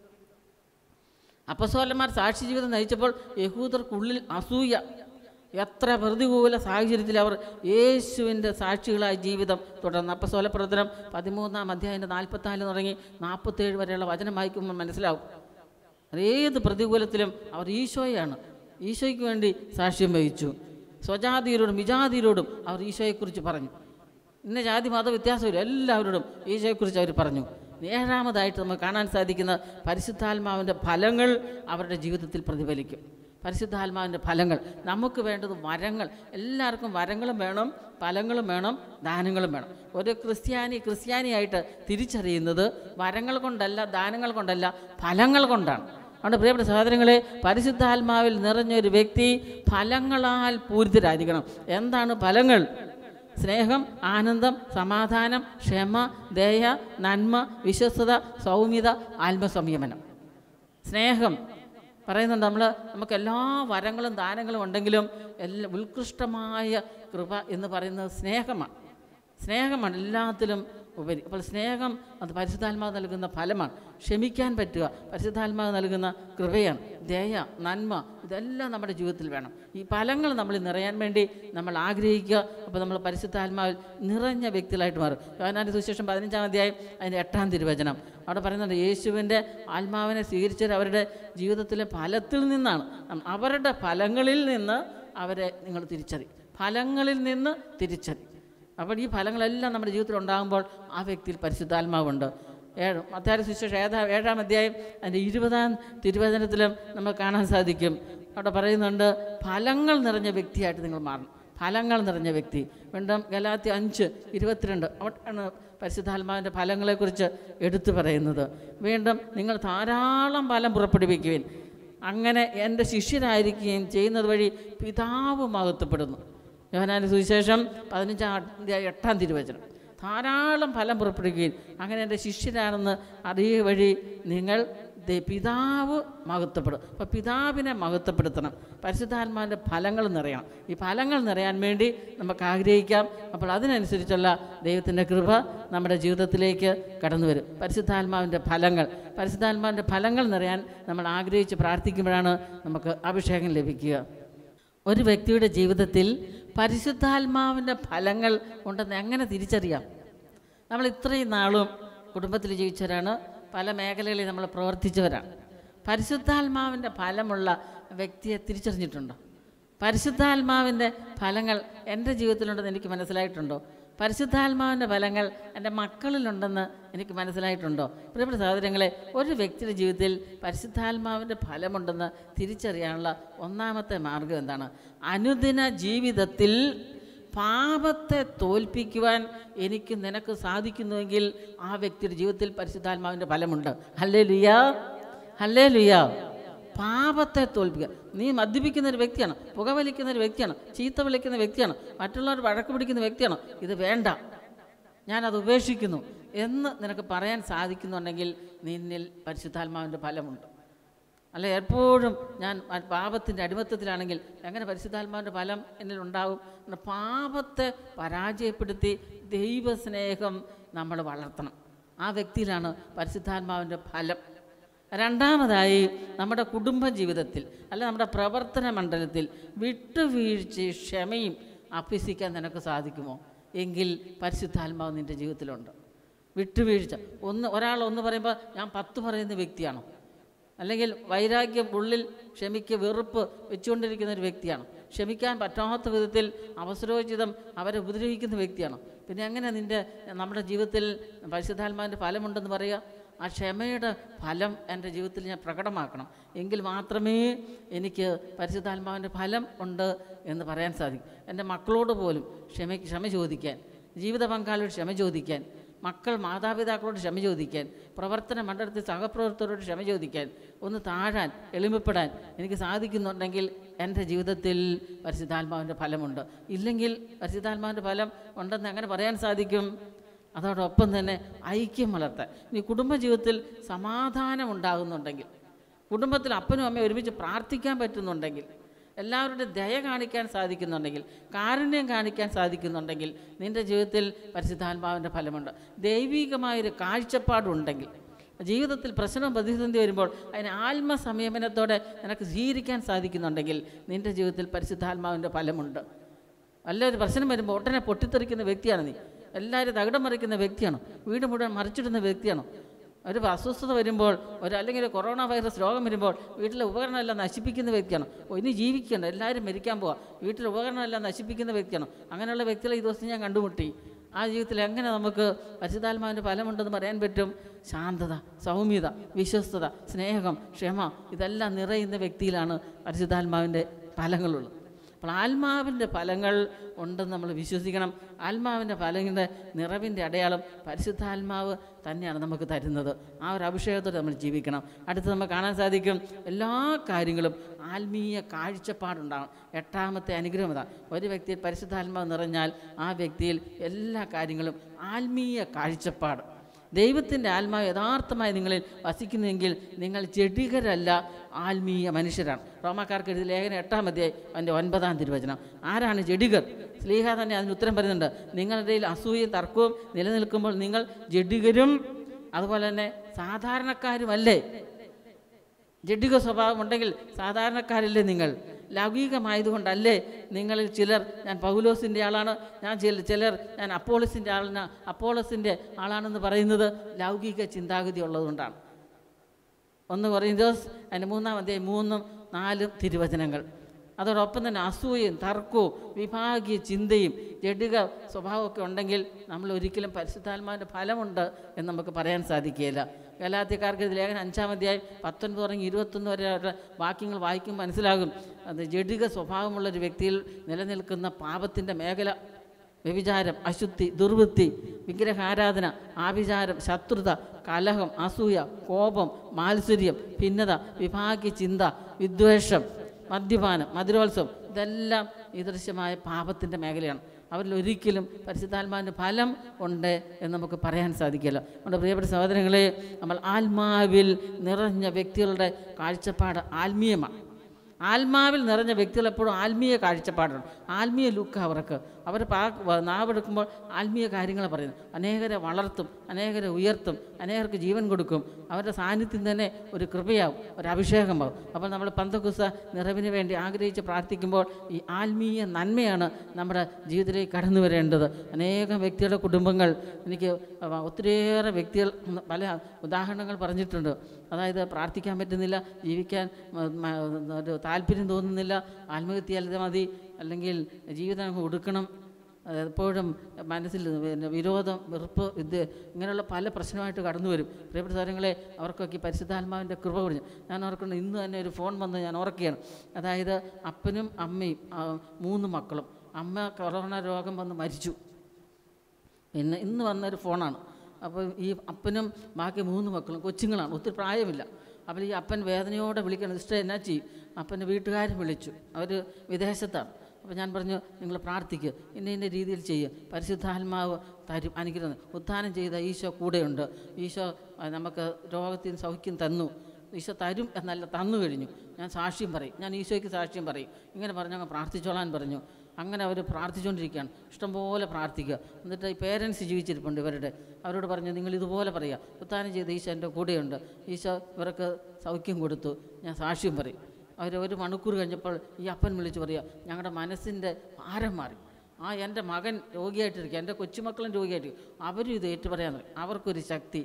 അപ്പസോലന്മാർ സാക്ഷി ജീവിതം നയിച്ചപ്പോൾ യഹൂദർക്കുള്ളിൽ അസൂയ എത്ര പ്രതികൂല സാഹചര്യത്തിൽ അവർ യേശുവിൻ്റെ സാക്ഷികളായ ജീവിതം തുടർന്ന് അപ്പസോല പ്രവർത്തനം പതിമൂന്നാം അധ്യായൻ്റെ നാൽപ്പത്തിനാല് തുടങ്ങി നാൽപ്പത്തേഴ് വരെയുള്ള വചനം വായിക്കുമ്പോൾ മനസ്സിലാവും അതേത് പ്രതികൂലത്തിലും അവർ ഈശോയാണ് ഈശോയ്ക്ക് വേണ്ടി സാക്ഷ്യം വഹിച്ചു സ്വജാതിയരോടും വിജാതിയരോടും അവർ ഈശോയെക്കുറിച്ച് പറഞ്ഞു ഇന്ന ജാതി മത വ്യത്യാസമില്ല എല്ലാവരോടും ഈശോയെക്കുറിച്ച് അവർ പറഞ്ഞു ഏഴാമതായിട്ട് നമുക്ക് കാണാൻ സാധിക്കുന്ന പരിശുദ്ധാത്മാവിൻ്റെ ഫലങ്ങൾ അവരുടെ ജീവിതത്തിൽ പ്രതിഫലിക്കും പരിശുദ്ധാത്മാവിൻ്റെ ഫലങ്ങൾ നമുക്ക് വേണ്ടത് വരങ്ങൾ എല്ലാവർക്കും വരങ്ങളും വേണം ഫലങ്ങളും വേണം ദാനങ്ങളും വേണം ഒരു ക്രിസ്ത്യാനി ക്രിസ്ത്യാനിയായിട്ട് തിരിച്ചറിയുന്നത് വരങ്ങൾ കൊണ്ടല്ല ദാനങ്ങൾ കൊണ്ടല്ല ഫലങ്ങൾ കൊണ്ടാണ് അതുകൊണ്ട് പ്രിയപ്പെട്ട സഹോദരങ്ങളെ പരിശുദ്ധാത്മാവിൽ നിറഞ്ഞ ഒരു വ്യക്തി ഫലങ്ങളാൽ പൂരിതരായിരിക്കണം എന്താണ് ഫലങ്ങൾ സ്നേഹം ആനന്ദം സമാധാനം ക്ഷമ ദയ നന്മ വിശ്വസ്തത സൗമ്യത ആത്മസംയമനം സ്നേഹം പറയുന്നുണ്ട് നമ്മൾ നമുക്ക് എല്ലാ വരങ്ങളും ദാനങ്ങളും ഉണ്ടെങ്കിലും എല്ലാ ഉത്കൃഷ്ടമായ കൃപ എന്ന് പറയുന്നത് സ്നേഹമാണ് സ്നേഹമാണ് എല്ലാത്തിലും ഉപരി അപ്പോൾ സ്നേഹം അത് പരിശുദ്ധാത്മാവ് നൽകുന്ന ഫലമാണ് ക്ഷമിക്കാൻ പറ്റുക പരിശുദ്ധാത്മാവ് നൽകുന്ന കൃപയാണ് ദയ നന്മ ഇതെല്ലാം നമ്മുടെ ജീവിതത്തിൽ വേണം ഈ ഫലങ്ങൾ നമ്മൾ നിറയാൻ വേണ്ടി നമ്മൾ ആഗ്രഹിക്കുക അപ്പോൾ നമ്മൾ പരിശുദ്ധാത്മാവിൽ നിറഞ്ഞ വ്യക്തികളായിട്ട് മാറും യോഹന്നാൻ്റെ സുവിശേഷം പതിനഞ്ചാം അധ്യായം അതിൻ്റെ എട്ടാം തിരുവചനം അവിടെ പറയുന്നുണ്ട് യേശുവിൻ്റെ ആത്മാവിനെ സ്വീകരിച്ചത് അവരുടെ ജീവിതത്തിലെ ഫലത്തിൽ നിന്നാണ് അവരുടെ ഫലങ്ങളിൽ നിന്ന് അവരെ നിങ്ങൾ തിരിച്ചറി ഫലങ്ങളിൽ നിന്ന് തിരിച്ചറി അപ്പോൾ ഈ ഫലങ്ങളെല്ലാം നമ്മുടെ ജീവിതത്തിൽ ഉണ്ടാകുമ്പോൾ ആ വ്യക്തിയിൽ പരിശുദ്ധാത്മാവുണ്ട് ഏഴ് മത്താരി സുശേഷം ഏതാ ഏഴാം അധ്യായം അതിൻ്റെ ഇരുപതാം തിരുവചനത്തിലും നമുക്ക് കാണാൻ സാധിക്കും അവിടെ പറയുന്നുണ്ട് ഫലങ്ങൾ നിറഞ്ഞ വ്യക്തിയായിട്ട് നിങ്ങൾ മാറണം ഫലങ്ങൾ നിറഞ്ഞ വ്യക്തി വീണ്ടും ഗലാത്തി അഞ്ച് ഇരുപത്തിരണ്ട് അവിടെയാണ് പരിശുദ്ധാത്മാവിൻ്റെ ഫലങ്ങളെക്കുറിച്ച് എടുത്തു പറയുന്നത് വീണ്ടും നിങ്ങൾ ധാരാളം ഫലം പുറപ്പെടുവിക്കുവിൻ അങ്ങനെ എൻ്റെ ശിഷ്യരായിരിക്കുകയും ചെയ്യുന്നത് വഴി പിതാവ് മഹത്വപ്പെടുന്നു യോഹനാന്റെ സുവിശേഷം പതിനഞ്ചാം അധ്യായം എട്ടാം തിരുവചനം ധാരാളം ഫലം പുറപ്പെടുകയും അങ്ങനെ എൻ്റെ ശിഷ്യരാണെന്ന് അറിയുക വഴി നിങ്ങൾ ദേ പിതാവ് മഹത്വപ്പെടും അപ്പോൾ പിതാവിനെ മഹത്വപ്പെടുത്തണം പരിശുദ്ധാത്മാവിൻ്റെ ഫലങ്ങൾ നിറയണം ഈ ഫലങ്ങൾ നിറയാൻ വേണ്ടി നമുക്ക് ആഗ്രഹിക്കാം അപ്പോൾ അതിനനുസരിച്ചുള്ള ദൈവത്തിൻ്റെ കൃപ നമ്മുടെ ജീവിതത്തിലേക്ക് കടന്നു വരും പരിശുദ്ധാത്മാവിൻ്റെ ഫലങ്ങൾ പരിശുദ്ധാത്മാവിൻ്റെ ഫലങ്ങൾ നിറയാൻ നമ്മൾ ആഗ്രഹിച്ച് പ്രാർത്ഥിക്കുമ്പോഴാണ് നമുക്ക് അഭിഷേകം ലഭിക്കുക ഒരു വ്യക്തിയുടെ ജീവിതത്തിൽ പരിശുദ്ധാത്മാവിൻ്റെ ഫലങ്ങൾ ഉണ്ടെന്ന് എങ്ങനെ തിരിച്ചറിയാം നമ്മൾ ഇത്രയും നാളും കുടുംബത്തിൽ ജീവിച്ചവരാണ് പല മേഖലകളിൽ നമ്മൾ പ്രവർത്തിച്ചവരാണ് പരിശുദ്ധാത്മാവിൻ്റെ ഫലമുള്ള വ്യക്തിയെ തിരിച്ചറിഞ്ഞിട്ടുണ്ടോ പരിശുദ്ധാത്മാവിൻ്റെ ഫലങ്ങൾ എൻ്റെ ജീവിതത്തിലുണ്ടെന്ന് എനിക്ക് മനസ്സിലായിട്ടുണ്ടോ പരിശുദ്ധാത്മാവിൻ്റെ ഫലങ്ങൾ എൻ്റെ മക്കളിലുണ്ടെന്ന് എനിക്ക് മനസ്സിലായിട്ടുണ്ടോ പ്രിയപ്പെട്ട സഹോദരങ്ങളെ ഒരു വ്യക്തിയുടെ ജീവിതത്തിൽ പരിശുദ്ധാത്മാവിൻ്റെ ഫലമുണ്ടെന്ന് തിരിച്ചറിയാനുള്ള ഒന്നാമത്തെ മാർഗം എന്താണ് അനുദിന ജീവിതത്തിൽ പാപത്തെ തോൽപ്പിക്കുവാൻ എനിക്ക് നിനക്ക് സാധിക്കുന്നുവെങ്കിൽ ആ വ്യക്തിയുടെ ജീവിതത്തിൽ പരിശുദ്ധാത്മാവിൻ്റെ ഫലമുണ്ട് ഹല്ലേ ലുയാ ഹല്ലേ ലുയാ പാപത്തെ തോൽപ്പിക്കുക നീ മദ്യപിക്കുന്ന ഒരു വ്യക്തിയാണ് പുകവലിക്കുന്ന ഒരു വ്യക്തിയാണ് ചീത്ത വിളിക്കുന്ന വ്യക്തിയാണ് മറ്റുള്ളവർ വഴക്ക് പിടിക്കുന്ന വ്യക്തിയാണ് ഇത് വേണ്ട ഞാനത് ഉപേക്ഷിക്കുന്നു എന്ന് നിനക്ക് പറയാൻ സാധിക്കുന്നുണ്ടെങ്കിൽ നിന്നിൽ പരിശുദ്ധാത്മാവിൻ്റെ ഫലമുണ്ട് അല്ല എപ്പോഴും ഞാൻ ആ പാപത്തിൻ്റെ അടിമത്തത്തിലാണെങ്കിൽ എങ്ങനെ പരിശുദ്ധാത്മാവിൻ്റെ ഫലം എന്നിൽ ഉണ്ടാവും എന്ന് പാപത്തെ പരാജയപ്പെടുത്തി ദൈവസ്നേഹം നമ്മൾ വളർത്തണം ആ വ്യക്തിയിലാണ് പരിശുദ്ധാത്മാവിൻ്റെ ഫലം രണ്ടാമതായി നമ്മുടെ കുടുംബ ജീവിതത്തിൽ അല്ല നമ്മുടെ പ്രവർത്തന മണ്ഡലത്തിൽ വിട്ടുവീഴ്ചയും ക്ഷമയും അഭ്യസിക്കാൻ നിനക്ക് സാധിക്കുമോ എങ്കിൽ പരിശുദ്ധാത്മാവ് നിൻ്റെ ജീവിതത്തിലുണ്ട് വിട്ടുവീഴ്ച ഒന്ന് ഒരാൾ ഒന്ന് പറയുമ്പോൾ ഞാൻ പത്ത് പറയുന്ന വ്യക്തിയാണോ അല്ലെങ്കിൽ വൈരാഗ്യം ഉള്ളിൽ ക്ഷമിക്ക് വെറുപ്പ് വെച്ചുകൊണ്ടിരിക്കുന്ന ഒരു വ്യക്തിയാണ് ക്ഷമിക്കാൻ പറ്റാത്ത വിധത്തിൽ അവസരോചിതം അവരെ ഉപദ്രവിക്കുന്ന വ്യക്തിയാണ് പിന്നെ എങ്ങനെ നിൻ്റെ നമ്മുടെ ജീവിതത്തിൽ പരിശുദ്ധാത്മാവിൻ്റെ ഫലമുണ്ടെന്ന് പറയുക ആ ക്ഷമയുടെ ഫലം എൻ്റെ ജീവിതത്തിൽ ഞാൻ പ്രകടമാക്കണം എങ്കിൽ മാത്രമേ എനിക്ക് പരിശുദ്ധാത്മാവിൻ്റെ ഫലം ഉണ്ട് എന്ന് പറയാൻ സാധിക്കും എൻ്റെ മക്കളോട് പോലും ക്ഷമയ്ക്ക് ക്ഷമ ചോദിക്കാൻ ജീവിത പങ്കാളിയോട് ക്ഷമ ചോദിക്കാൻ മക്കൾ മാതാപിതാക്കളോട് ക്ഷമ ചോദിക്കാൻ പ്രവർത്തന മണ്ഡലത്തിൽ സഹപ്രവർത്തകരോട് ക്ഷമ ചോദിക്കാൻ ഒന്ന് താഴാൻ എളിമപ്പെടാൻ എനിക്ക് സാധിക്കുന്നുണ്ടെങ്കിൽ എൻ്റെ ജീവിതത്തിൽ പരിശുദ്ധാത്മാവിൻ്റെ ഫലമുണ്ട് ഇല്ലെങ്കിൽ പരിശുദ്ധാത്മാവിൻ്റെ ഫലം ഉണ്ടെന്ന് എങ്ങനെ പറയാൻ സാധിക്കും അതോടൊപ്പം തന്നെ ഐക്യം വളർത്താൻ ഇനി കുടുംബജീവിതത്തിൽ സമാധാനം ഉണ്ടാകുന്നുണ്ടെങ്കിൽ കുടുംബത്തിൽ അപ്പനും അമ്മയും ഒരുമിച്ച് പ്രാർത്ഥിക്കാൻ പറ്റുന്നുണ്ടെങ്കിൽ എല്ലാവരുടെയും ദയ കാണിക്കാൻ സാധിക്കുന്നുണ്ടെങ്കിൽ കാരുണ്യം കാണിക്കാൻ സാധിക്കുന്നുണ്ടെങ്കിൽ നിൻ്റെ ജീവിതത്തിൽ പരിശുദ്ധാത്മാവിൻ്റെ ഫലമുണ്ട് ദൈവികമായൊരു കാഴ്ചപ്പാടുണ്ടെങ്കിൽ ജീവിതത്തിൽ പ്രശ്നം പ്രതിസന്ധി വരുമ്പോൾ അതിന് ആത്മസംയമനത്തോടെ നിനക്ക് സ്വീകരിക്കാൻ സാധിക്കുന്നുണ്ടെങ്കിൽ നിൻ്റെ ജീവിതത്തിൽ പരിശുദ്ധാത്മാവിൻ്റെ ഫലമുണ്ട് നല്ലൊരു പ്രശ്നം വരുമ്പോൾ ഉടനെ പൊട്ടിത്തെറിക്കുന്ന വ്യക്തിയാണ് നീ എല്ലാവരും തകിടം മറിക്കുന്ന വ്യക്തിയാണോ വീട് മുഴുവൻ മറിച്ചിടുന്ന വ്യക്തിയാണോ ഒരു അസ്വസ്ഥത വരുമ്പോൾ ഒരു അല്ലെങ്കിൽ ഒരു കൊറോണ വൈറസ് രോഗം വരുമ്പോൾ വീട്ടിലെ ഉപകരണമെല്ലാം നശിപ്പിക്കുന്ന വ്യക്തിയാണോ ഓ ഇനി ജീവിക്കണ്ട എല്ലാവരും മരിക്കാൻ പോവാം വീട്ടിലെ ഉപകരണമെല്ലാം നശിപ്പിക്കുന്ന വ്യക്തിയാണോ അങ്ങനെയുള്ള വ്യക്തികളെ ഈ ദിവസം ഞാൻ കണ്ടുമുട്ടി ആ ജീവിതത്തിൽ എങ്ങനെ നമുക്ക് പരിശുദ്ധാത്മാവിൻ്റെ ഫലമുണ്ടെന്ന് പറയാൻ പറ്റും ശാന്തത സൗമ്യത വിശ്വസ്തത സ്നേഹം ക്ഷമ ഇതെല്ലാം നിറയുന്ന വ്യക്തിയിലാണ് പരിശുദ്ധാത്മാവിൻ്റെ ഫലങ്ങളുള്ളത് അപ്പോൾ ആത്മാവിൻ്റെ ഫലങ്ങൾ ഉണ്ടെന്ന് നമ്മൾ വിശ്വസിക്കണം ആത്മാവിൻ്റെ ഫലങ്ങളുടെ നിറവിൻ്റെ അടയാളം പരിശുദ്ധാത്മാവ് തന്നെയാണ് നമുക്ക് തരുന്നത് ആ ഒരു അഭിഷേകത്തോടെ നമ്മൾ ജീവിക്കണം അടുത്ത് നമുക്ക് കാണാൻ സാധിക്കും എല്ലാ കാര്യങ്ങളും ആത്മീയ കാഴ്ചപ്പാടുണ്ടാകണം എട്ടാമത്തെ അനുഗ്രഹം അതാണ് ഒരു വ്യക്തിയിൽ പരിശുദ്ധാത്മാവ് നിറഞ്ഞാൽ ആ വ്യക്തിയിൽ എല്ലാ കാര്യങ്ങളും ആത്മീയ കാഴ്ചപ്പാട് ദൈവത്തിൻ്റെ ആത്മാവ് യഥാർത്ഥമായി നിങ്ങളിൽ വസിക്കുന്നെങ്കിൽ നിങ്ങൾ ജഡികരല്ല ആത്മീയ മനുഷ്യരാണ് റോമാക്കാർക്ക് എഴുതിയ ലേഖനം എട്ടാം അധ്യായം അതിൻ്റെ ഒൻപതാം തിരുവചനം ആരാണ് ജഡികർ സ്ലീഹ തന്നെ അതിന് ഉത്തരം പറയുന്നുണ്ട് നിങ്ങളുടെ ഇടയിൽ അസൂയയും തർക്കവും നിലനിൽക്കുമ്പോൾ നിങ്ങൾ ജഡികരും അതുപോലെ തന്നെ സാധാരണക്കാരുമല്ലേ ജഡിക സ്വഭാവം ഉണ്ടെങ്കിൽ സാധാരണക്കാരല്ലേ നിങ്ങൾ ലൗകികമായതുകൊണ്ടല്ലേ നിങ്ങളിൽ ചിലർ ഞാൻ പൗലോസിൻ്റെ ആളാണ് ഞാൻ ചില ചിലർ ഞാൻ അപ്പോളസിൻ്റെ ആളാണ് അപ്പോളസിൻ്റെ ആളാണെന്ന് പറയുന്നത് ലൗകിക ചിന്താഗതി ഉള്ളതുകൊണ്ടാണ് ഒന്ന് കൊറിന്തോസ് അതിൻ്റെ മൂന്നാം അധ്യായം മൂന്നും നാലും തിരുവചനങ്ങൾ അതോടൊപ്പം തന്നെ അസൂയയും തർക്കവും വിഭാഗീയ ചിന്തയും ജഡിക സ്വഭാവമൊക്കെ ഉണ്ടെങ്കിൽ നമ്മൾ ഒരിക്കലും പരിശുദ്ധാത്മാവിൻ്റെ ഫലമുണ്ട് എന്ന് നമുക്ക് പറയാൻ സാധിക്കുകയില്ല ഗലാത്യക്കാർക്ക് ഇത് ലേഖനം അഞ്ചാം അധ്യായം പത്തൊൻപത് തുടങ്ങി ഇരുപത്തൊന്ന് വരെ അവരുടെ വാക്യങ്ങൾ വായിക്കുമ്പോൾ മനസ്സിലാകും അത് ജഡിക സ്വഭാവമുള്ള ഒരു വ്യക്തിയിൽ നിലനിൽക്കുന്ന പാപത്തിൻ്റെ മേഖല വ്യഭിചാരം അശുദ്ധി ദുർവൃത്തി വിഗ്രഹാരാധന ആഭിചാരം ശത്രുത കലഹം അസൂയ കോപം മാത്സര്യം ഭിന്നത വിഭാഗ്യ ചിന്ത വിദ്വേഷം മദ്യപാനം മധുരോത്സവം ഇതെല്ലാം ഈദൃശ്യമായ പാപത്തിൻ്റെ മേഖലയാണ് അവരിൽ ഒരിക്കലും പരിശുദ്ധാത്മാവിൻ്റെ ഫലം ഉണ്ട് എന്ന് നമുക്ക് പറയാൻ സാധിക്കില്ല നമ്മുടെ പ്രിയപ്പെട്ട സഹോദരങ്ങളെ നമ്മൾ ആത്മാവിൽ നിറഞ്ഞ വ്യക്തികളുടെ കാഴ്ചപ്പാട് ആത്മീയമാണ് ആത്മാവിൽ നിറഞ്ഞ വ്യക്തികൾ എപ്പോഴും ആത്മീയ കാഴ്ചപ്പാടാണ് ആത്മീയ ലുക്ക് അവർക്ക് അവർ പാ നാവെടുക്കുമ്പോൾ ആത്മീയ കാര്യങ്ങൾ പറയുന്നു അനേകരെ വളർത്തും അനേകരെ ഉയർത്തും അനേകർക്ക് ജീവൻ കൊടുക്കും അവരുടെ സാന്നിധ്യം തന്നെ ഒരു കൃപയാവും ഒരു അഭിഷേകമാവും അപ്പോൾ നമ്മൾ പന്തക്കുസ നിറവിന് വേണ്ടി ആഗ്രഹിച്ച് പ്രാർത്ഥിക്കുമ്പോൾ ഈ ആത്മീയ നന്മയാണ് നമ്മുടെ ജീവിതത്തിലേക്ക് കടന്നു വരേണ്ടത് അനേകം വ്യക്തികളുടെ കുടുംബങ്ങൾ എനിക്ക് ഒത്തിരിയേറെ വ്യക്തികൾ പല ഉദാഹരണങ്ങൾ പറഞ്ഞിട്ടുണ്ട് അതായത് പ്രാർത്ഥിക്കാൻ പറ്റുന്നില്ല ജീവിക്കാൻ മ- മ- ഒരു താല്പര്യം തോന്നുന്നില്ല ആത്മഹത്യ അല്ലാതെ മതി അല്ലെങ്കിൽ ജീവിതം അങ്ങ് ഒടുക്കണം അത് എപ്പോഴും മനസ്സിൽ പിന്നെ വിരോധം വെറുപ്പ് ഇത് ഇങ്ങനെയുള്ള പല പ്രശ്നമായിട്ട് കടന്നു വരും പ്രിയപ്പെട്ട താരങ്ങളെ അവർക്കൊക്കെ ഈ പരിശുദ്ധാത്മാവിൻ്റെ കൃപ കുറിഞ്ഞു ഞാൻ ഓർക്കുന്നു ഇന്ന് തന്നെ ഒരു ഫോൺ വന്ന് ഞാൻ ഓർക്കുകയാണ് അതായത് അപ്പനും അമ്മയും ആ, മൂന്ന് മക്കളും അമ്മ കൊറോണ രോഗം വന്ന് മരിച്ചു പിന്നെ ഇന്ന് വന്നൊരു ഫോണാണ് അപ്പോൾ ഈ അപ്പനും ബാക്കി മൂന്ന് മക്കളും കൊച്ചുങ്ങളാണ് ഒത്തിരി പ്രായമില്ല അപ്പോൾ ഈ അപ്പൻ വേദനയോടെ വിളിക്കണം സിസ്റ്റർ എന്നാ ചെയ്യും അപ്പൻ്റെ വീട്ടുകാരും വിളിച്ചു അവർ വിദേശത്താണ് അപ്പോൾ ഞാൻ പറഞ്ഞു നിങ്ങൾ പ്രാർത്ഥിക്കുക ഇന്ന ഇന്ന രീതിയിൽ ചെയ്യുക പരിശുദ്ധാത്മാവ് തരും അനുഗ്രഹം ഉത്ഥാനം ചെയ്ത ഈശോ കൂടെയുണ്ട് ഈശോ ആ, നമുക്ക് രോഗത്തിൽ നിന്ന് സൗഖ്യം തന്നു ഈശോ തരും എന്നല്ല തന്നു കഴിഞ്ഞു ഞാൻ സാക്ഷ്യം പറയും ഞാൻ ഈശോയ്ക്ക് സാക്ഷ്യം പറയും ഇങ്ങനെ പറഞ്ഞു അങ്ങ് പ്രാർത്ഥിച്ചോളാൻ പറഞ്ഞു അങ്ങനെ അവർ പ്രാർത്ഥിച്ചുകൊണ്ടിരിക്കുകയാണ് ഇഷ്ടംപോലെ പ്രാർത്ഥിക്കുക എന്നിട്ട് ഈ പേരൻസ് ജീവിച്ചിരിപ്പുണ്ട് ഇവരുടെ അവരോട് പറഞ്ഞു നിങ്ങൾ ഇതുപോലെ പറയുക ഉത്താനം ചെയ്ത് ഈശോ എൻ്റെ കൂടെയുണ്ട് ഈശോ ഇവർക്ക് സൗഖ്യം കൊടുത്തു ഞാൻ സാക്ഷ്യം പറയും അവർ ഒരു മണിക്കൂർ കഴിഞ്ഞപ്പോൾ ഈ അപ്പൻ വിളിച്ച് പറയുക ഞങ്ങളുടെ മനസ്സിൻ്റെ ഭാരം മാറി ആ എൻ്റെ മകൻ രോഗിയായിട്ടിരിക്കുക എൻ്റെ കൊച്ചുമക്കളും രോഗിയായിട്ടിരിക്കും അവരും ഇത് ഏറ്റു പറയാൻ തുടങ്ങി അവർക്കൊരു ശക്തി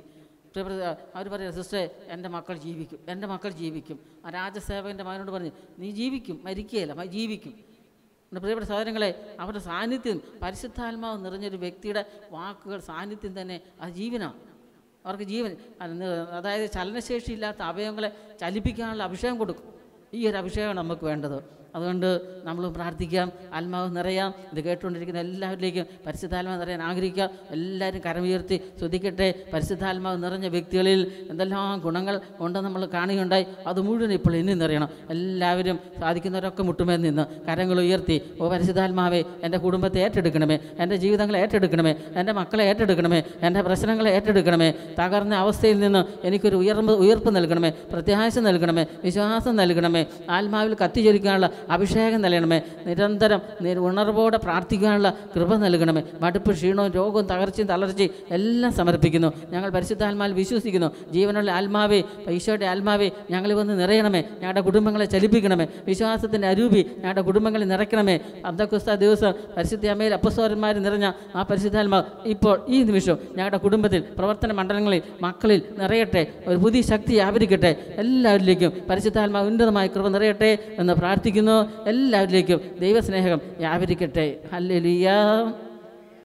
അവർ പറയുക സിസ്റ്ററെ എൻ്റെ മക്കൾ ജീവിക്കും എൻ്റെ മക്കൾ ജീവിക്കും ആ രാജസേവകൻ്റെ മകനോട് പറഞ്ഞു നീ ജീവിക്കും മരിക്കുകയില്ല മ- ജീവിക്കും എൻ്റെ പ്രിയപ്പെട്ട സഹോദരങ്ങളെ അവരുടെ സാന്നിധ്യം പരിശുദ്ധാത്മാവ് നിറഞ്ഞൊരു വ്യക്തിയുടെ വാക്കുകൾ സാന്നിധ്യം തന്നെ അത് ജീവനാണ് അവർക്ക് ജീവൻ അത് നി- അതായത് ചലനശേഷിയില്ലാത്ത അവയവങ്ങളെ ചലിപ്പിക്കാനുള്ള അഭിഷേകം കൊടുക്കും ഈ ഒരു അഭിഷേകമാണ് നമുക്ക് വേണ്ടത് അതുകൊണ്ട് നമ്മൾ പ്രാർത്ഥിക്കാം ആത്മാവ് നിറയാം ഇത് കേട്ടുകൊണ്ടിരിക്കുന്ന എല്ലാവരിലേക്കും പരിശുദ്ധാത്മാവ് നിറയാൻ ആഗ്രഹിക്കാം എല്ലാവരും കരമുയർത്തി ശ്രദ്ധിക്കട്ടെ പരിശുദ്ധാത്മാവ് നിറഞ്ഞ വ്യക്തികളിൽ എന്തെല്ലാം ഗുണങ്ങൾ ഉണ്ടെന്ന് നമ്മൾ കാണുകയുണ്ടായി അത് മുഴുവൻ ഇപ്പോൾ ഇനി നിറയണം എല്ലാവരും സാധിക്കുന്നവരൊക്കെ മുട്ടുമേ നിന്ന് കരങ്ങൾ ഉയർത്തി ഓ പരിശുദ്ധാത്മാവേ എൻ്റെ കുടുംബത്തെ ഏറ്റെടുക്കണമേ എൻ്റെ ജീവിതങ്ങളെ ഏറ്റെടുക്കണമേ എൻ്റെ മക്കളെ ഏറ്റെടുക്കണമേ എൻ്റെ പ്രശ്നങ്ങളെ ഏറ്റെടുക്കണമേ തകർന്ന അവസ്ഥയിൽ നിന്ന് എനിക്കൊരു ഉയർമ്പ് ഉയർപ്പ് നൽകണമേ പ്രത്യാശ നൽകണമേ വിശ്വാസം നൽകണമേ ആത്മാവിൽ കത്തിജ്വലിക്കാനുള്ള അഭിഷേകം നൽകണമേ നിരന്തരം നി- ഉണർവോടെ പ്രാർത്ഥിക്കാനുള്ള കൃപ നൽകണമേ മടുപ്പ് ക്ഷീണവും രോഗവും തകർച്ചയും തളർച്ചയും എല്ലാം സമർപ്പിക്കുന്നു ഞങ്ങൾ പരിശുദ്ധാത്മാവിൽ വിശ്വസിക്കുന്നു ജീവനുള്ള ആത്മാവേ ഈശോയുടെ ആത്മാവേ ഞങ്ങൾ വന്ന് നിറയണമേ ഞങ്ങളുടെ കുടുംബങ്ങളെ ചലിപ്പിക്കണമേ വിശ്വാസത്തിൻ്റെ അരൂപി ഞങ്ങളുടെ കുടുംബങ്ങളിൽ നിറയ്ക്കണമേ അന്തക്കുസ്ത ദിവസം പരിശുദ്ധ അമ്മയിൽ അപ്പസ്വരന്മാർ നിറഞ്ഞ ആ പരിശുദ്ധാത്മാവ് ഇപ്പോൾ ഈ നിമിഷം ഞങ്ങളുടെ കുടുംബത്തിൽ പ്രവർത്തന മണ്ഡലങ്ങളിൽ മക്കളിൽ നിറയട്ടെ ഒരു പുതിയ ശക്തി ആവരിക്കട്ടെ എല്ലാവരിലേക്കും പരിശുദ്ധാത്മാവ് ഉന്നതമായ കൃപ നിറയട്ടെ എന്ന് പ്രാർത്ഥിക്കുന്നു എല്ലാവരിലേക്കും ദൈവസ്നേഹം വ്യാപരിക്കട്ടെ ഹല്ലേലൂയ